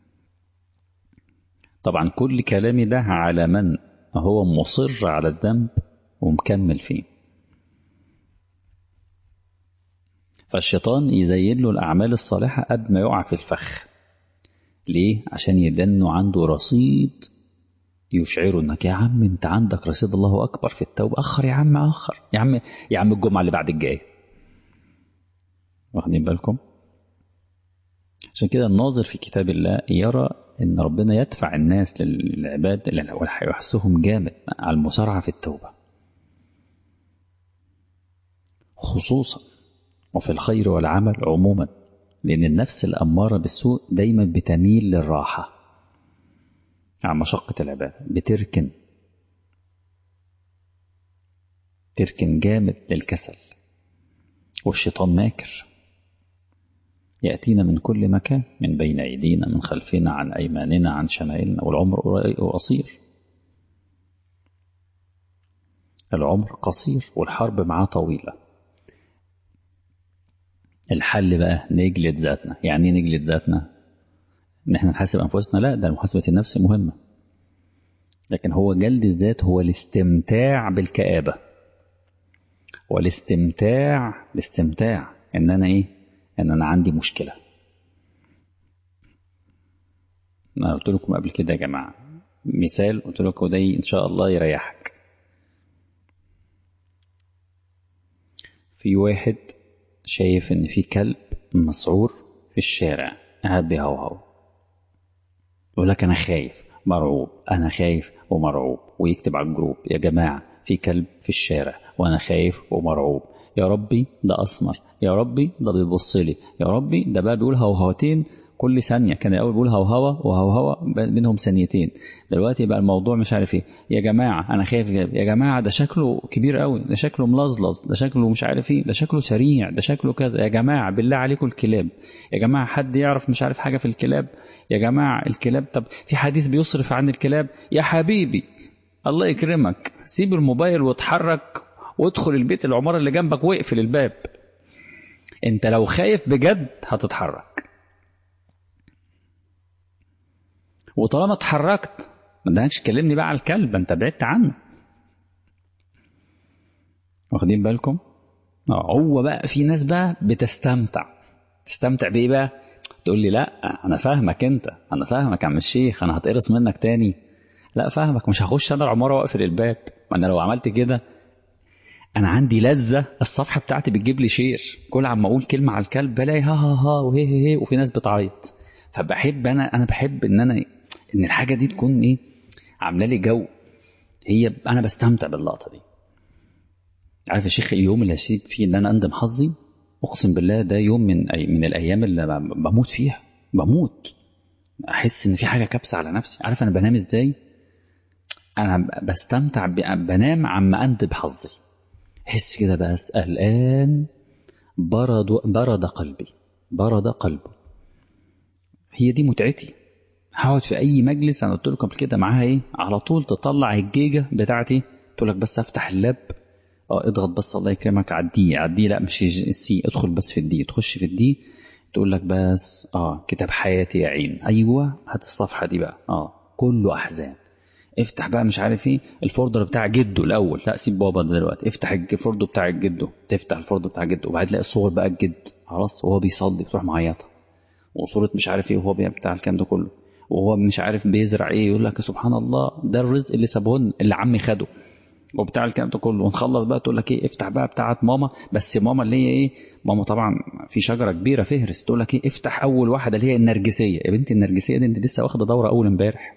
طبعا كل كلامي ده على من هو مصر على الذنب ومكمل فيه فالشيطان يزين له الأعمال الصالحة قبل ما يقع في الفخ ليه؟ عشان يدنه عنده رصيد يشعره انك يا عم انت عندك رصيد الله اكبر في التوبه اخر يا عم اخر يا عم يا عم الجمعه اللي بعد الجايه واخدين بالكم عشان كده الناظر في كتاب الله يرى ان ربنا يدفع الناس للعباد اللي هيحسهم جامد على المسارعه في التوبه خصوصا وفي الخير والعمل عموما لان النفس الاماره بالسوء دايما بتميل للراحه عن مشقة العبادة بتركن تركن جامد للكسل والشيطان ماكر يأتينا من كل مكان من بين أيدينا من خلفنا عن أيماننا عن شمائلنا والعمر قصير العمر قصير والحرب معاه طويلة الحل بقى نجلد ذاتنا يعني ايه نجلد ذاتنا ان احنا نحاسب انفسنا لا ده محاسبه النفس مهمه لكن هو جلد الذات هو الاستمتاع بالكآبة والاستمتاع الاستمتاع ان انا ايه ان انا عندي مشكلة انا قلت لكم قبل كده يا جماعة مثال قلت لكم ده ان شاء الله يريحك في واحد شايف ان في كلب مسعور في الشارع قاعد بيهوهو يقول لك انا خايف مرعوب انا خايف ومرعوب ويكتب على الجروب يا جماعه في كلب في الشارع وانا خايف ومرعوب يا ربي ده اسمر يا ربي ده بيبص لي يا ربي ده بقى بيقول هوهوتين كل ثانيه كان الاول بيقول هوهوه وهوهوه بينهم ثانيتين دلوقتي بقى الموضوع مش عارف ايه يا جماعه انا خايف يا جماعه ده شكله كبير قوي ده شكله ملظلظ ده شكله مش عارف ايه ده شكله سريع ده شكله كذا يا جماعه بالله عليكم الكلاب يا جماعه حد يعرف مش عارف حاجه في الكلاب يا جماعه الكلاب طب في حديث بيصرف عن الكلاب يا حبيبي الله يكرمك سيب الموبايل واتحرك وادخل البيت العمارة اللي جنبك واقفل الباب انت لو خايف بجد هتتحرك وطالما اتحركت ما بدكش تكلمني بقى على الكلب انت بعدت عنه واخدين بالكم هو بقى في ناس بقى بتستمتع تستمتع بايه بقى تقول لي لا انا فاهمك انت انا فاهمك يا عم الشيخ انا هتقرص منك تاني لا فاهمك مش هخش انا العماره واقفل الباب ما انا لو عملت كده انا عندي لذه الصفحه بتاعتي بتجيب لي شير كل عم اقول كلمه على الكلب بلاقي ها ها ها وهي هي هي وفي ناس بتعيط فبحب انا انا بحب ان انا ان الحاجه دي تكون ايه عامله لي جو هي انا بستمتع باللقطه دي عارف يا شيخ اليوم اللي هسيب فيه ان انا اندم حظي اقسم بالله ده يوم من أي من الايام اللي بموت فيها بموت احس ان في حاجه كبسه على نفسي عارف انا بنام ازاي انا بستمتع بنام عما اندب حظي احس كده بس الان برد برد قلبي برد قلبي هي دي متعتي هقعد في اي مجلس انا قلت لكم قبل كده معاها ايه على طول تطلع الجيجه بتاعتي تقول لك بس افتح اللاب اه اضغط بس الله يكرمك على الدي على الدي لا مش السي ادخل بس في الدي تخش في الدي تقول لك بس اه كتاب حياتي يا عين ايوه هات الصفحه دي بقى اه كله احزان افتح بقى مش عارف ايه الفولدر بتاع جده الاول لا سيب بابا دلوقتي افتح الفولدر بتاع جده تفتح الفولدر بتاع جده وبعدين تلاقي الصور بقى الجد خلاص وهو بيصلي تروح معيطه وصوره مش عارف ايه وهو بتاع الكلام ده كله وهو مش عارف بيزرع ايه يقول لك سبحان الله ده الرزق اللي سابهن اللي عمي خده وبتاع الكلام ده كله ونخلص بقى تقول لك ايه افتح بقى بتاعت ماما بس ماما اللي هي ايه ماما طبعا في شجره كبيره فهرس تقول لك ايه افتح اول واحده اللي هي النرجسيه يا بنتي النرجسيه دي انت لسه واخده دوره اول امبارح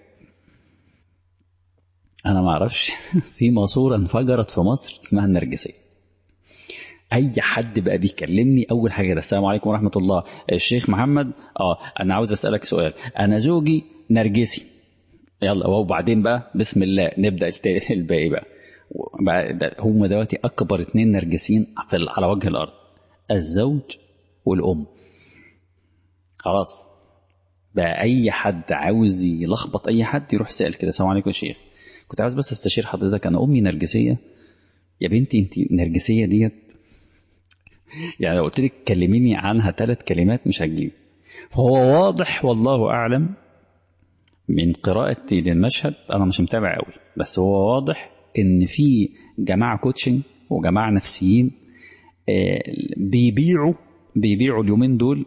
انا ما اعرفش في ماسوره انفجرت في مصر اسمها النرجسيه اي حد بقى بيكلمني اول حاجه السلام عليكم ورحمه الله الشيخ محمد اه انا عاوز اسالك سؤال انا زوجي نرجسي يلا وبعدين بقى بسم الله نبدا الباقي بقى هم دلوقتي اكبر اتنين نرجسيين على وجه الارض الزوج والام خلاص بقى اي حد عاوز يلخبط اي حد يروح سال كده السلام عليكم يا شيخ كنت عاوز بس استشير حضرتك انا امي نرجسيه يا بنتي انت نرجسيه ديت يعني لو قلت لك كلميني عنها ثلاث كلمات مش هتجيب فهو واضح والله اعلم من قراءتي للمشهد انا مش متابع قوي بس هو واضح ان في جماعه كوتشنج وجماعه نفسيين بيبيعوا بيبيعوا اليومين دول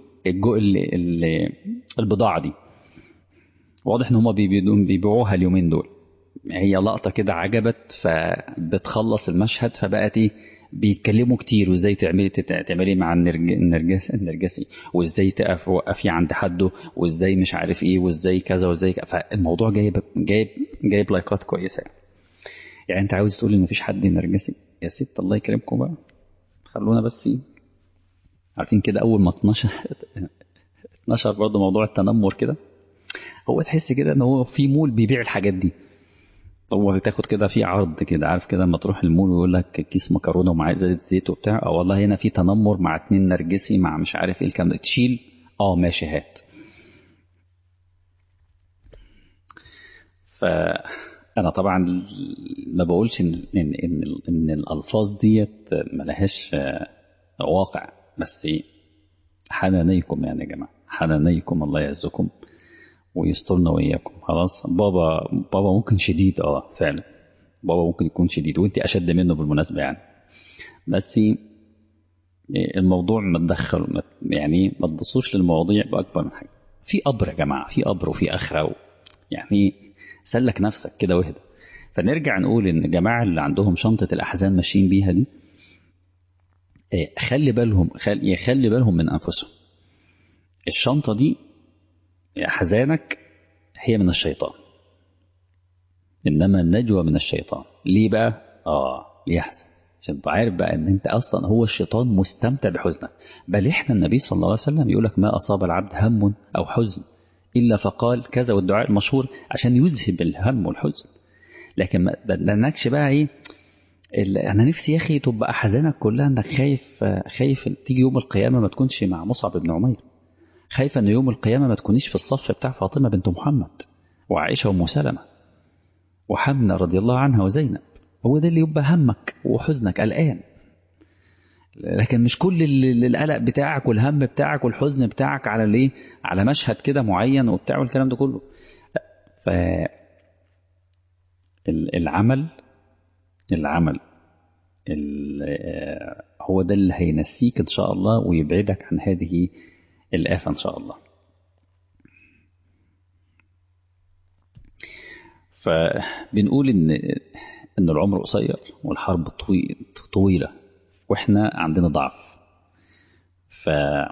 البضاعه دي واضح ان هم بيبيعوها اليومين دول هي لقطه كده عجبت فبتخلص المشهد فبقت ايه بيتكلموا كتير وازاي تعملي تعملي مع النرجس النرجسي وازاي توقفي عند حده وازاي مش عارف ايه وازاي كذا وازاي كذا فالموضوع جايب جايب جايب لايكات كويسه يعني انت عاوز تقول ان مفيش حد نرجسي يا ست الله يكرمكم بقى خلونا بس ايه عارفين كده اول ما اتنشر اتنشر برضه موضوع التنمر كده هو تحس كده ان هو في مول بيبيع الحاجات دي هو تاخد كده في عرض كده عارف كده لما تروح المول ويقول لك كيس مكرونه ومعاه ازازه زيت وبتاع اه والله هنا في تنمر مع اتنين نرجسي مع مش عارف ايه الكلام ده تشيل اه ماشي هات فانا طبعا ما بقولش ان ان ان, إن الالفاظ ديت ملهاش واقع بس حنانيكم يعني يا جماعه حنانيكم الله يعزكم ويسترنا واياكم خلاص بابا بابا ممكن شديد اه فعلا بابا ممكن يكون شديد وانت اشد منه بالمناسبه يعني بس الموضوع ما تدخل يعني ما تبصوش للمواضيع باكبر من حاجه في قبر يا جماعه في قبر وفي اخره و... يعني سلك نفسك كده واهدى فنرجع نقول ان الجماعه اللي عندهم شنطه الاحزان ماشيين بيها دي خلي بالهم خلي يخلي بالهم من انفسهم الشنطه دي احزانك هي من الشيطان إنما النجوى من الشيطان ليه بقى؟ آه ليحزن عشان تبقى عارف بقى ان انت اصلا هو الشيطان مستمتع بحزنك بل احنا النبي صلى الله عليه وسلم يقول لك ما اصاب العبد هم او حزن الا فقال كذا والدعاء المشهور عشان يذهب الهم والحزن لكن ما بدناكش بقى ايه انا نفسي يا اخي تبقى احزانك كلها انك خايف خايف تيجي يوم القيامه ما تكونش مع مصعب بن عمير خايف ان يوم القيامه ما تكونيش في الصف بتاع فاطمه بنت محمد وعائشه وام سلمه وحمنه رضي الله عنها وزينب هو ده اللي يبقى همك وحزنك قلقان لكن مش كل القلق بتاعك والهم بتاعك والحزن بتاعك على الايه على مشهد كده معين وبتاع والكلام ده كله ف العمل العمل هو ده اللي هينسيك ان شاء الله ويبعدك عن هذه الآفة ان شاء الله فبنقول ان ان العمر قصير والحرب طويل طويلة واحنا عندنا ضعف ف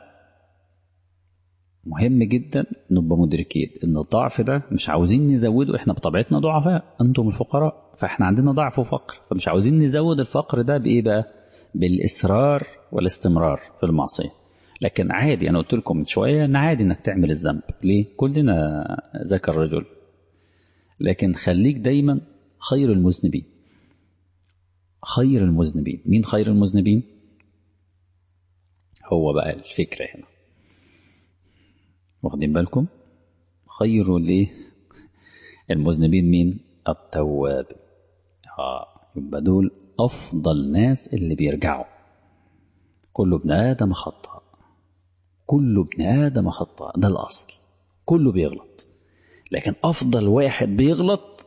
مهم جدا نبقى مدركين ان الضعف ده مش عاوزين نزوده احنا بطبيعتنا ضعفاء انتم الفقراء فاحنا عندنا ضعف وفقر فمش عاوزين نزود الفقر ده بايه بقى بالاصرار والاستمرار في المعصيه لكن عادي انا قلت لكم من شويه ان عادي انك تعمل الذنب ليه كلنا ذاك الرجل لكن خليك دايما خير المذنبين خير المذنبين مين خير المذنبين هو بقى الفكرة هنا واخدين بالكم خير ليه المذنبين مين التواب اه يبقى دول افضل ناس اللي بيرجعوا كل ابن ادم خطاء كل ابن ادم خطاء ده الاصل كله بيغلط لكن افضل واحد بيغلط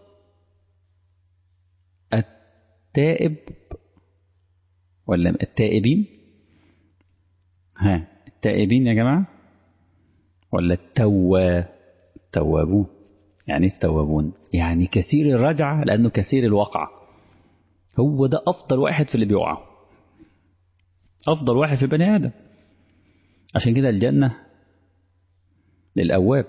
التائب ولا التائبين ها التائبين يا جماعة ولا التواب التوابون يعني التوابون يعني كثير الرجعة لأنه كثير الوقعة هو ده أفضل واحد في اللي بيقع أفضل واحد في بني آدم عشان كده الجنة للأواب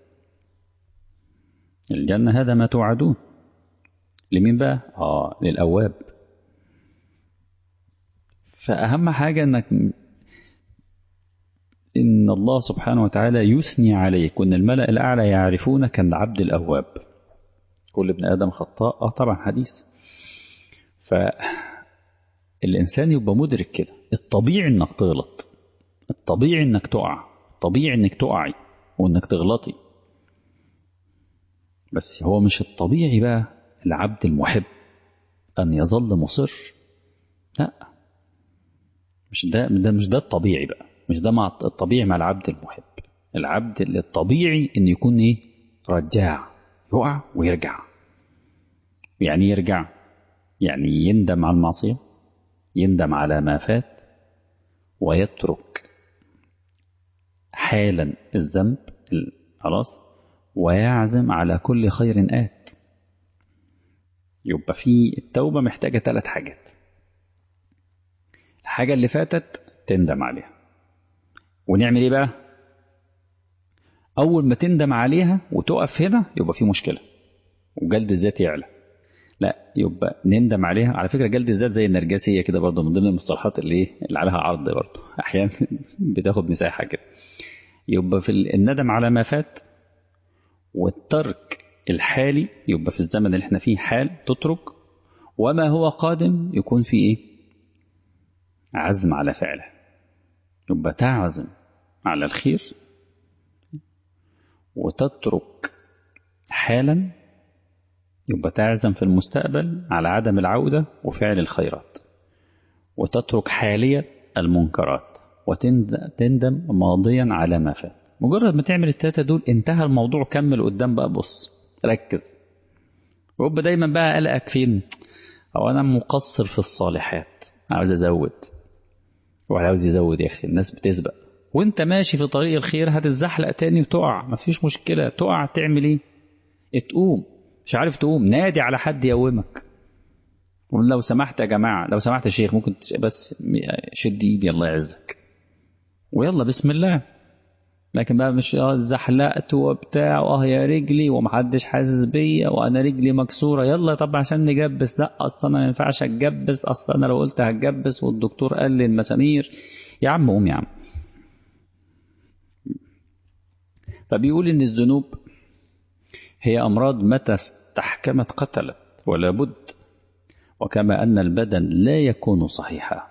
الجنة هذا ما توعدون لمين بقى؟ آه للأواب فأهم حاجة أنك إن الله سبحانه وتعالى يثني عليك وإن الملأ الأعلى يعرفونك العبد الأواب كل ابن آدم خطاء آه طبعا حديث فالإنسان يبقى مدرك كده الطبيعي إنك تغلط الطبيعي إنك تقع الطبيعي إنك تقعي وإنك تغلطي بس هو مش الطبيعي بقى العبد المحب أن يظل مصر لا مش ده, ده مش ده الطبيعي بقى مش ده مع الطبيعي مع العبد المحب العبد الطبيعي ان يكون ايه رجاع يقع ويرجع يعني يرجع يعني يندم على المعصية يندم على ما فات ويترك حالا الذنب خلاص ويعزم على كل خير آت يبقى في التوبة محتاجة ثلاث حاجات الحاجة اللي فاتت تندم عليها ونعمل ايه بقى اول ما تندم عليها وتقف هنا يبقى في مشكله وجلد الذات يعلى لا يبقى نندم عليها على فكره جلد الذات زي النرجسيه كده برضه من ضمن المصطلحات اللي ايه اللي عليها عرض برضه احيانا بتاخد مساحه كده يبقى في الندم على ما فات والترك الحالي يبقى في الزمن اللي احنا فيه حال تترك وما هو قادم يكون في ايه عزم على فعله يبقى تعزم على الخير وتترك حالا يبقى تعزم في المستقبل على عدم العودة وفعل الخيرات وتترك حاليا المنكرات وتندم ماضيا على ما فات مجرد ما تعمل التلاتة دول انتهى الموضوع كمل قدام بقى بص ركز ويبقى دايما بقى قلقك فين او انا مقصر في الصالحات عاوز ازود واحد عاوز يزود يا اخي الناس بتسبق وانت ماشي في طريق الخير هتتزحلق تاني وتقع مفيش مشكلة تقع تعمل ايه تقوم مش عارف تقوم نادي على حد يقومك لو سمحت يا جماعة لو سمحت يا شيخ ممكن بس شد ايدي الله يعزك ويلا بسم الله لكن بقى مش زحلقت وبتاع واه يا رجلي ومحدش حاسس بيا وانا رجلي مكسوره يلا طب عشان نجبس لا اصل انا ما ينفعش اتجبس اصل انا لو قلت هتجبس والدكتور قال لي المسامير يا عم قوم يا عم فبيقول ان الذنوب هي امراض متى استحكمت قتلت ولا بد وكما ان البدن لا يكون صحيحا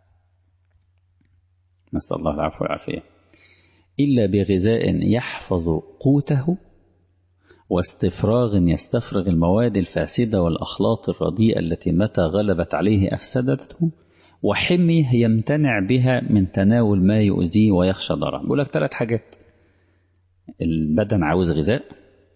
نسال الله العفو والعافيه إلا بغذاء يحفظ قوته واستفراغ يستفرغ المواد الفاسدة والأخلاط الرديئة التي متى غلبت عليه أفسدته وحمي يمتنع بها من تناول ما يؤذيه ويخشى ضرره بيقول لك ثلاث حاجات البدن عاوز غذاء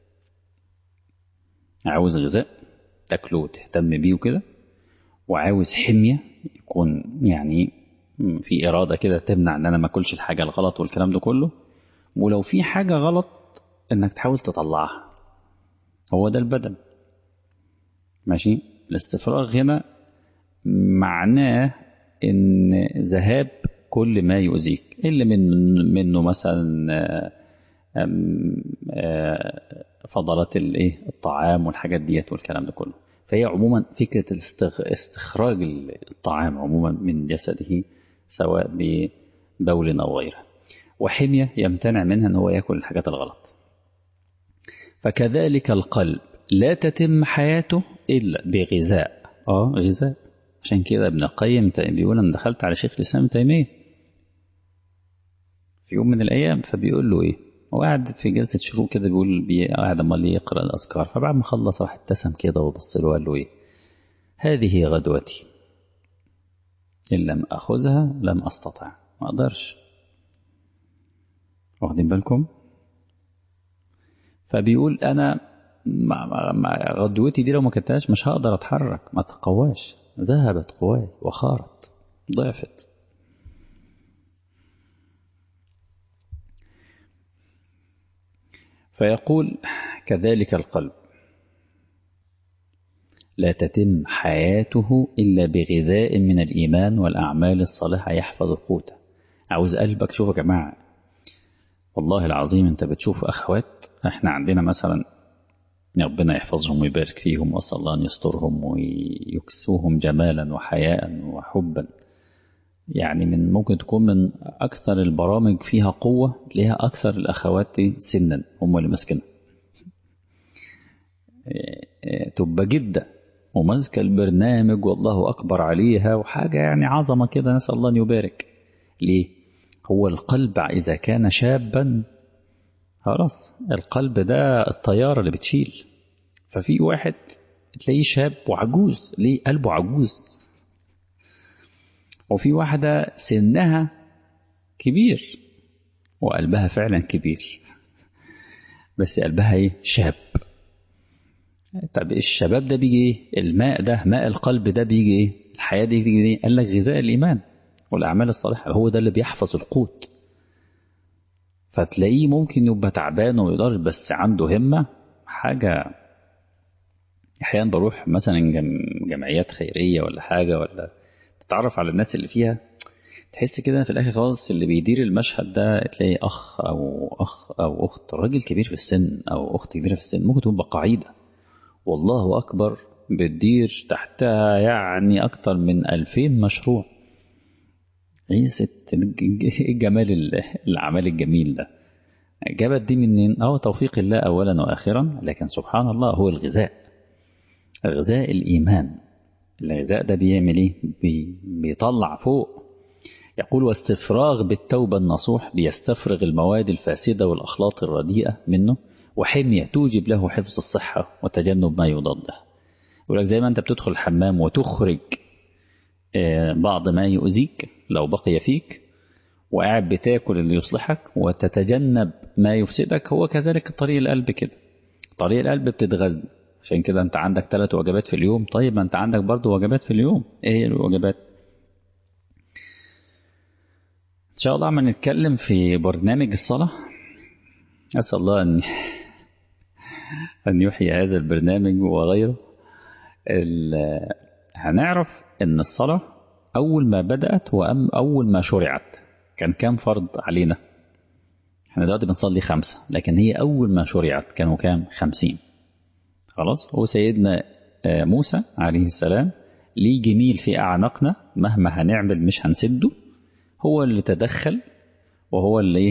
عاوز غذاء تاكله وتهتم بيه وكده وعاوز حمية يكون يعني في إرادة كده تمنع إن أنا ما أكلش الحاجة الغلط والكلام ده كله ولو في حاجة غلط إنك تحاول تطلعها هو ده البدن ماشي الاستفراغ هنا معناه إن ذهاب كل ما يؤذيك اللي من منه مثلا فضلات الايه الطعام والحاجات ديت والكلام ده كله فهي عموما فكرة استخراج الطعام عموما من جسده سواء ببول أو غيره وحمية يمتنع منها أن هو يأكل الحاجات الغلط فكذلك القلب لا تتم حياته إلا بغذاء آه غذاء عشان كده ابن القيم بيقول أنا دخلت على شيخ الإسلام تيمية في يوم من الأيام فبيقول له إيه هو قاعد في جلسة شروق كده بيقول قاعد أمال يقرأ الأذكار فبعد ما خلص راح ابتسم كده وبص له وقال له إيه هذه غدوتي إن لم أخذها لم أستطع ما أقدرش واخدين بالكم فبيقول أنا مع مع غدوتي دي لو ما كنتهاش مش هقدر أتحرك ما تقواش ذهبت قواي وخارت ضعفت فيقول كذلك القلب لا تتم حياته إلا بغذاء من الإيمان والأعمال الصالحة يحفظ قوته عاوز قلبك شوف يا جماعة والله العظيم انت بتشوف أخوات احنا عندنا مثلا ربنا يحفظهم ويبارك فيهم وأسأل الله أن يسترهم ويكسوهم جمالا وحياء وحبا يعني من ممكن تكون من أكثر البرامج فيها قوة تلاقيها أكثر الأخوات سنا هم اللي ماسكينها تبقى جدة وماسكة البرنامج والله أكبر عليها وحاجة يعني عظمة كده نسأل الله أن يبارك ليه؟ هو القلب إذا كان شابا خلاص القلب ده الطيارة اللي بتشيل ففي واحد تلاقيه شاب وعجوز ليه قلبه عجوز وفي واحدة سنها كبير وقلبها فعلا كبير بس قلبها ايه شاب طب الشباب ده بيجي ايه الماء ده ماء القلب ده بيجي ايه الحياة دي بيجي ايه قال لك غذاء الإيمان والأعمال الصالحة هو ده اللي بيحفظ القوت فتلاقيه ممكن يبقى تعبان وما يقدرش بس عنده همة حاجة أحيانا بروح مثلا جمعيات خيرية ولا حاجة ولا تتعرف على الناس اللي فيها تحس كده في الاخر خالص اللي بيدير المشهد ده تلاقي اخ او اخ او اخت راجل كبير في السن او اخت كبيره في السن ممكن تبقى قاعده والله اكبر بتدير تحتها يعني اكتر من ألفين مشروع ايه ست ايه جمال الاعمال الجميل ده جابت دي منين اه توفيق الله اولا واخرا لكن سبحان الله هو الغذاء غذاء الايمان الغذاء ده بيعمل ايه بي بيطلع فوق يقول واستفراغ بالتوبة النصوح بيستفرغ المواد الفاسدة والأخلاط الرديئة منه وحمية توجب له حفظ الصحة وتجنب ما يضادها يقول لك زي ما أنت بتدخل الحمام وتخرج بعض ما يؤذيك لو بقي فيك وقاعد بتاكل اللي يصلحك وتتجنب ما يفسدك هو كذلك طريق القلب كده طريق القلب بتتغذى عشان كده انت عندك ثلاث وجبات في اليوم طيب ما انت عندك برضو وجبات في اليوم ايه هي الوجبات ان شاء الله عم نتكلم في برنامج الصلاة اسأل الله ان ان يحيي هذا البرنامج وغيره هنعرف ان الصلاة اول ما بدأت وأم اول ما شرعت كان كام فرض علينا احنا دلوقتي بنصلي خمسة لكن هي أول ما شرعت كانوا كام خمسين خلاص وسيدنا موسى عليه السلام ليه جميل في أعناقنا مهما هنعمل مش هنسده هو اللي تدخل وهو اللي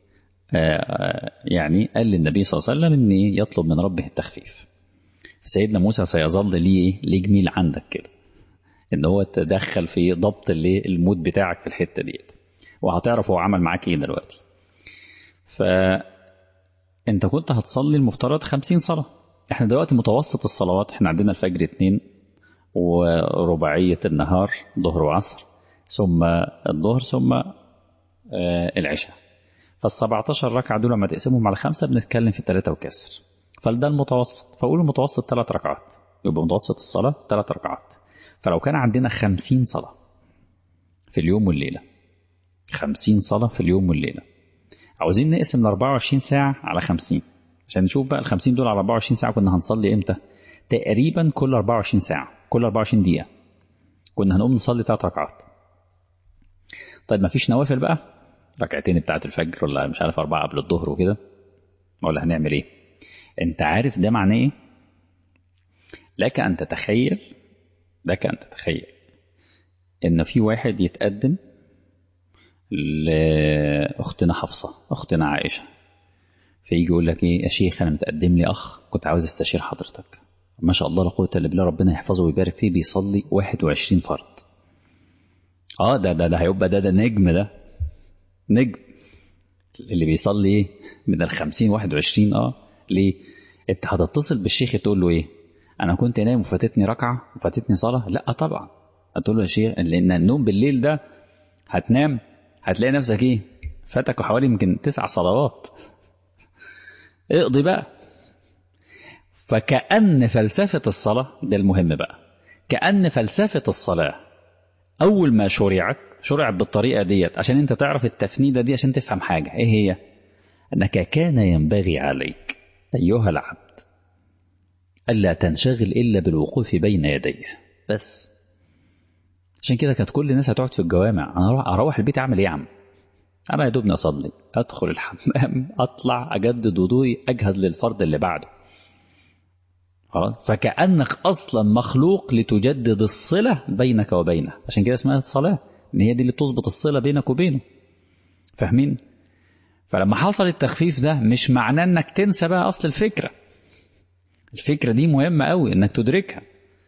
يعني قال للنبي صلى الله عليه وسلم ان يطلب من ربه التخفيف سيدنا موسى سيظل ليه ليه جميل عندك كده ان هو تدخل في ضبط المود بتاعك في الحته ديت وهتعرف هو عمل معاك ايه دلوقتي ف انت كنت هتصلي المفترض خمسين صلاة احنا دلوقتي متوسط الصلوات احنا عندنا الفجر اتنين ورباعية النهار ظهر وعصر ثم الظهر ثم آه العشاء فال17 ركعة دول لما تقسمهم على خمسة بنتكلم في ثلاثة وكسر فده المتوسط فأقول المتوسط ثلاث ركعات يبقى متوسط الصلاة ثلاث ركعات فلو كان عندنا خمسين صلاة في اليوم والليلة خمسين صلاة في اليوم والليلة عاوزين نقسم ال 24 ساعة على 50 عشان نشوف بقى ال 50 دول على 24 ساعة كنا هنصلي امتى تقريبا كل 24 ساعة كل 24 دقيقة كنا هنقوم نصلي ثلاث ركعات طيب ما فيش نوافل بقى ركعتين بتاعة الفجر ولا مش عارف أربعة قبل الظهر وكده ولا هنعمل ايه انت عارف ده معناه ايه لك أن تتخيل لك أن تتخيل إن في واحد يتقدم لأختنا حفصة أختنا عائشة فيجي يقول لك إيه يا شيخ أنا متقدم لي أخ كنت عاوز استشير حضرتك ما شاء الله لا قوة إلا بالله ربنا يحفظه ويبارك فيه بيصلي 21 فرض اه ده ده ده هيبقى ده ده نجم ده نجم اللي بيصلي ايه من ال 50 21 اه ليه انت هتتصل بالشيخ تقول له ايه انا كنت نايم وفاتتني ركعه وفاتتني صلاه لا طبعا هتقول له يا شيخ لان النوم بالليل ده هتنام هتلاقي نفسك ايه فاتك حوالي يمكن تسع صلوات اقضي بقى فكأن فلسفة الصلاة ده المهم بقى كأن فلسفة الصلاة أول ما شرعت شرعت بالطريقة ديت عشان أنت تعرف التفنيدة دي عشان تفهم حاجة إيه هي؟ أنك كان ينبغي عليك أيها العبد ألا تنشغل إلا بالوقوف بين يديه بس عشان كده كانت كل الناس هتقعد في الجوامع أنا أروح البيت أعمل إيه يا عم؟ أنا يا دوبني أصلي أدخل الحمام أطلع أجدد وضوئي أجهز للفرض اللي بعده خلاص فكأنك أصلا مخلوق لتجدد الصلة بينك وبينه عشان كده اسمها الصلاة إن هي دي اللي تظبط الصلة بينك وبينه فاهمين؟ فلما حصل التخفيف ده مش معناه إنك تنسى بقى أصل الفكرة الفكرة دي مهمة قوي إنك تدركها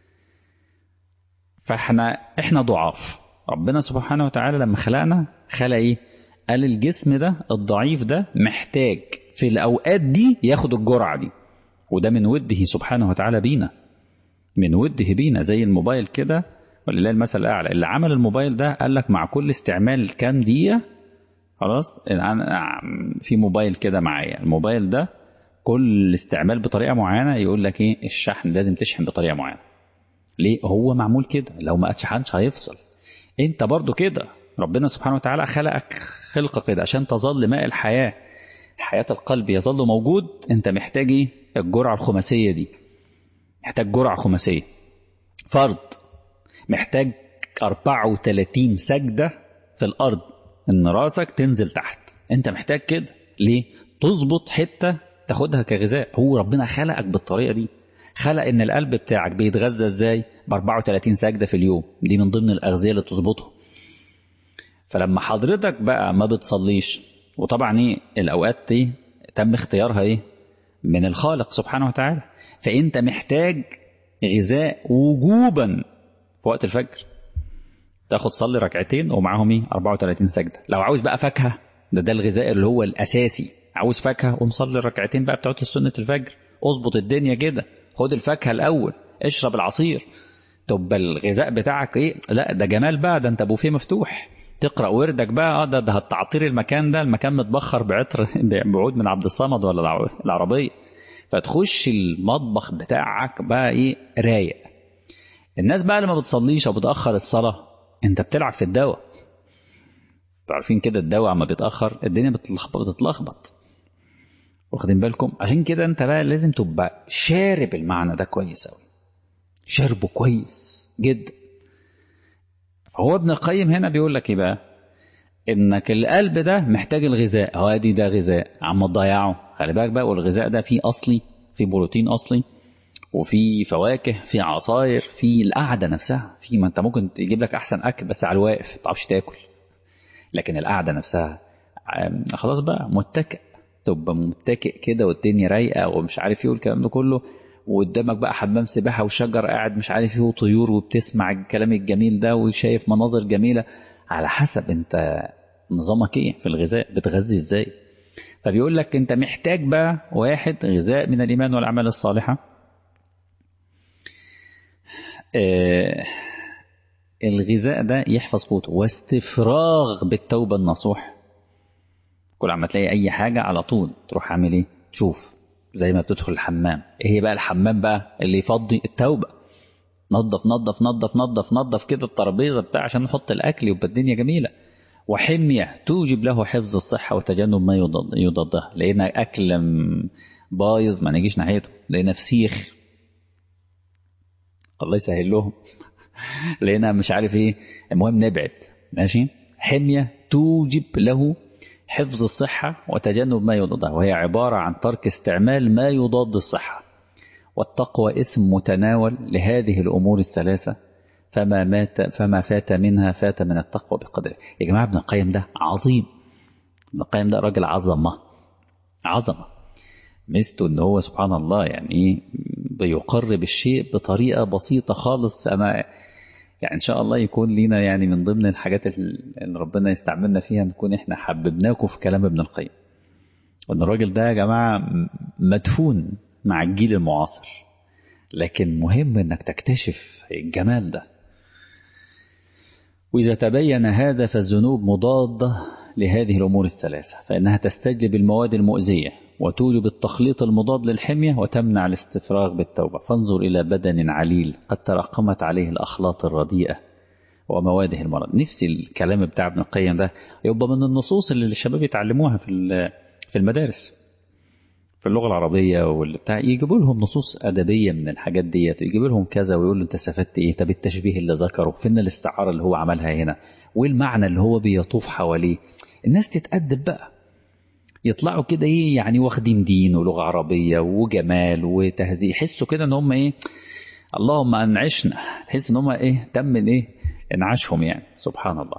فاحنا احنا ضعاف ربنا سبحانه وتعالى لما خلقنا خلق ايه قال الجسم ده الضعيف ده محتاج في الاوقات دي ياخد الجرعه دي وده من وده سبحانه وتعالى بينا من وده بينا زي الموبايل كده ولله المثل الاعلى اللي عمل الموبايل ده قال لك مع كل استعمال كام دقيقه خلاص في موبايل كده معايا الموبايل ده كل استعمال بطريقه معينه يقول لك ايه الشحن لازم تشحن بطريقه معينه ليه هو معمول كده لو ما اتشحنش هيفصل انت برضو كده ربنا سبحانه وتعالى خلقك خلقه كده عشان تظل ماء الحياه حياه القلب يظل موجود انت محتاج ايه الجرعه الخماسيه دي محتاج جرعه خماسيه فرض محتاج 34 سجده في الارض ان راسك تنزل تحت انت محتاج كده ليه تظبط حته تاخدها كغذاء هو ربنا خلقك بالطريقه دي خلق ان القلب بتاعك بيتغذى ازاي ب 34 سجده في اليوم دي من ضمن الاغذيه اللي تظبطه فلما حضرتك بقى ما بتصليش وطبعا ايه الاوقات دي تم اختيارها ايه من الخالق سبحانه وتعالى فانت محتاج غذاء وجوبا في وقت الفجر تاخد صلي ركعتين ومعاهم ايه 34 سجده لو عاوز بقى فاكهه ده ده الغذاء اللي هو الاساسي عاوز فاكهه قوم صلي الركعتين بقى بتوع سنه الفجر اظبط الدنيا كده خد الفاكهه الاول اشرب العصير طب الغذاء بتاعك ايه لا ده جمال بقى ده انت بوفيه مفتوح تقرا وردك بقى اه ده ده هتعطير المكان ده المكان متبخر بعطر بعود من عبد الصمد ولا العربيه فتخش المطبخ بتاعك بقى ايه رايق الناس بقى اللي ما بتصليش او بتاخر الصلاه انت بتلعب في الدواء عارفين كده الدواء اما بيتاخر الدنيا بتتلخبط واخدين بالكم عشان كده انت بقى لازم تبقى شارب المعنى ده كويس قوي شاربه كويس جدا فهو ابن القيم هنا بيقول لك ايه بقى انك القلب ده محتاج الغذاء هو ادي ده غذاء عم تضيعه خلي بالك بقى والغذاء ده فيه اصلي فيه بروتين اصلي وفي فواكه في عصاير في القعده نفسها في ما انت ممكن تجيب لك احسن اكل بس على الواقف ما تعرفش تاكل لكن القعده نفسها خلاص بقى متكئ تبقى متكئ كده والدنيا رايقه ومش عارف ايه والكلام ده كله وقدامك بقى حمام سباحه وشجر قاعد مش عارف ايه وطيور وبتسمع الكلام الجميل ده وشايف مناظر جميله على حسب انت نظامك ايه في الغذاء بتغذي ازاي فبيقول لك انت محتاج بقى واحد غذاء من الايمان والاعمال الصالحه آه الغذاء ده يحفظ قوته واستفراغ بالتوبه النصوح كل عما تلاقي اي حاجه على طول تروح عامل ايه تشوف زي ما بتدخل الحمام ايه هي بقى الحمام بقى اللي يفضي التوبه نظف نظف نظف نظف نظف كده الترابيزه بتاع عشان نحط الاكل يبقى الدنيا جميله وحميه توجب له حفظ الصحه وتجنب ما يضاد يضادها لقينا اكل بايظ ما نجيش ناحيته لقينا فسيخ الله يسهل لهم لقينا مش عارف ايه المهم نبعد ماشي حميه توجب له حفظ الصحة وتجنب ما يضادها وهي عبارة عن ترك استعمال ما يضاد الصحة والتقوى اسم متناول لهذه الأمور الثلاثة فما مات فما فات منها فات من التقوى بقدره يا جماعة ابن القيم ده عظيم ابن القيم ده راجل عظمة عظمة ميزته ان هو سبحان الله يعني ايه بيقرب الشيء بطريقة بسيطة خالص انا يعني ان شاء الله يكون لينا يعني من ضمن الحاجات اللي ربنا يستعملنا فيها نكون احنا حببناكم في كلام ابن القيم وان الراجل ده يا جماعه مدفون مع الجيل المعاصر لكن مهم انك تكتشف الجمال ده واذا تبين هذا فالذنوب مضاده لهذه الامور الثلاثه فانها تستجلب المواد المؤذيه وتوجب التخليط المضاد للحمية وتمنع الاستفراغ بالتوبة فانظر إلى بدن عليل قد تراكمت عليه الأخلاط الرديئة ومواده المرض نفسي الكلام بتاع ابن القيم ده يبقى من النصوص اللي الشباب يتعلموها في في المدارس في اللغة العربية واللي بتاع يجيبوا لهم نصوص أدبية من الحاجات ديت ويجيبوا لهم كذا ويقول أنت استفدت إيه طب التشبيه اللي ذكره فين الاستعارة اللي هو عملها هنا والمعنى اللي هو بيطوف حواليه الناس تتأدب بقى يطلعوا كده ايه يعني واخدين دين ولغه عربيه وجمال وتهذيب يحسوا كده ان هم ايه اللهم انعشنا تحس ان هم ايه تم ايه انعاشهم يعني سبحان الله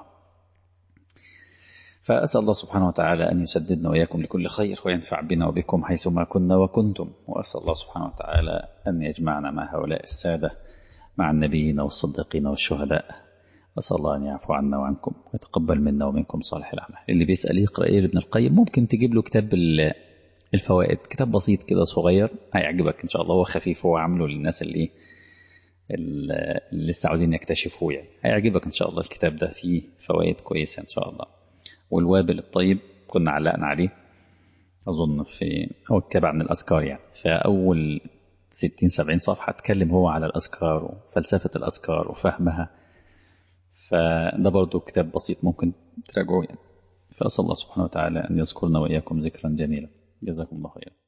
فأسأل الله سبحانه وتعالى أن يسددنا وإياكم لكل خير وينفع بنا وبكم حيثما كنا وكنتم وأسأل الله سبحانه وتعالى أن يجمعنا مع هؤلاء السادة مع النبيين والصديقين والشهداء أسأل الله أن يعفو عنا وعنكم ويتقبل منا ومنكم صالح الأعمال اللي بيسأل يقرأ إيه لابن القيم ممكن تجيب له كتاب الفوائد كتاب بسيط كده صغير هيعجبك إن شاء الله هو خفيف هو عامله للناس اللي اللي لسه عاوزين يكتشفوه يعني هيعجبك إن شاء الله الكتاب ده فيه فوائد كويسة إن شاء الله والوابل الطيب كنا علقنا عليه أظن في هو كتاب عن الأذكار يعني فأول 60 70 صفحة اتكلم هو على الأذكار وفلسفة الأذكار وفهمها فده برضو كتاب بسيط ممكن تراجعوه يعني فأسأل الله سبحانه وتعالى أن يذكرنا وإياكم ذكرا جميلا جزاكم الله خيرا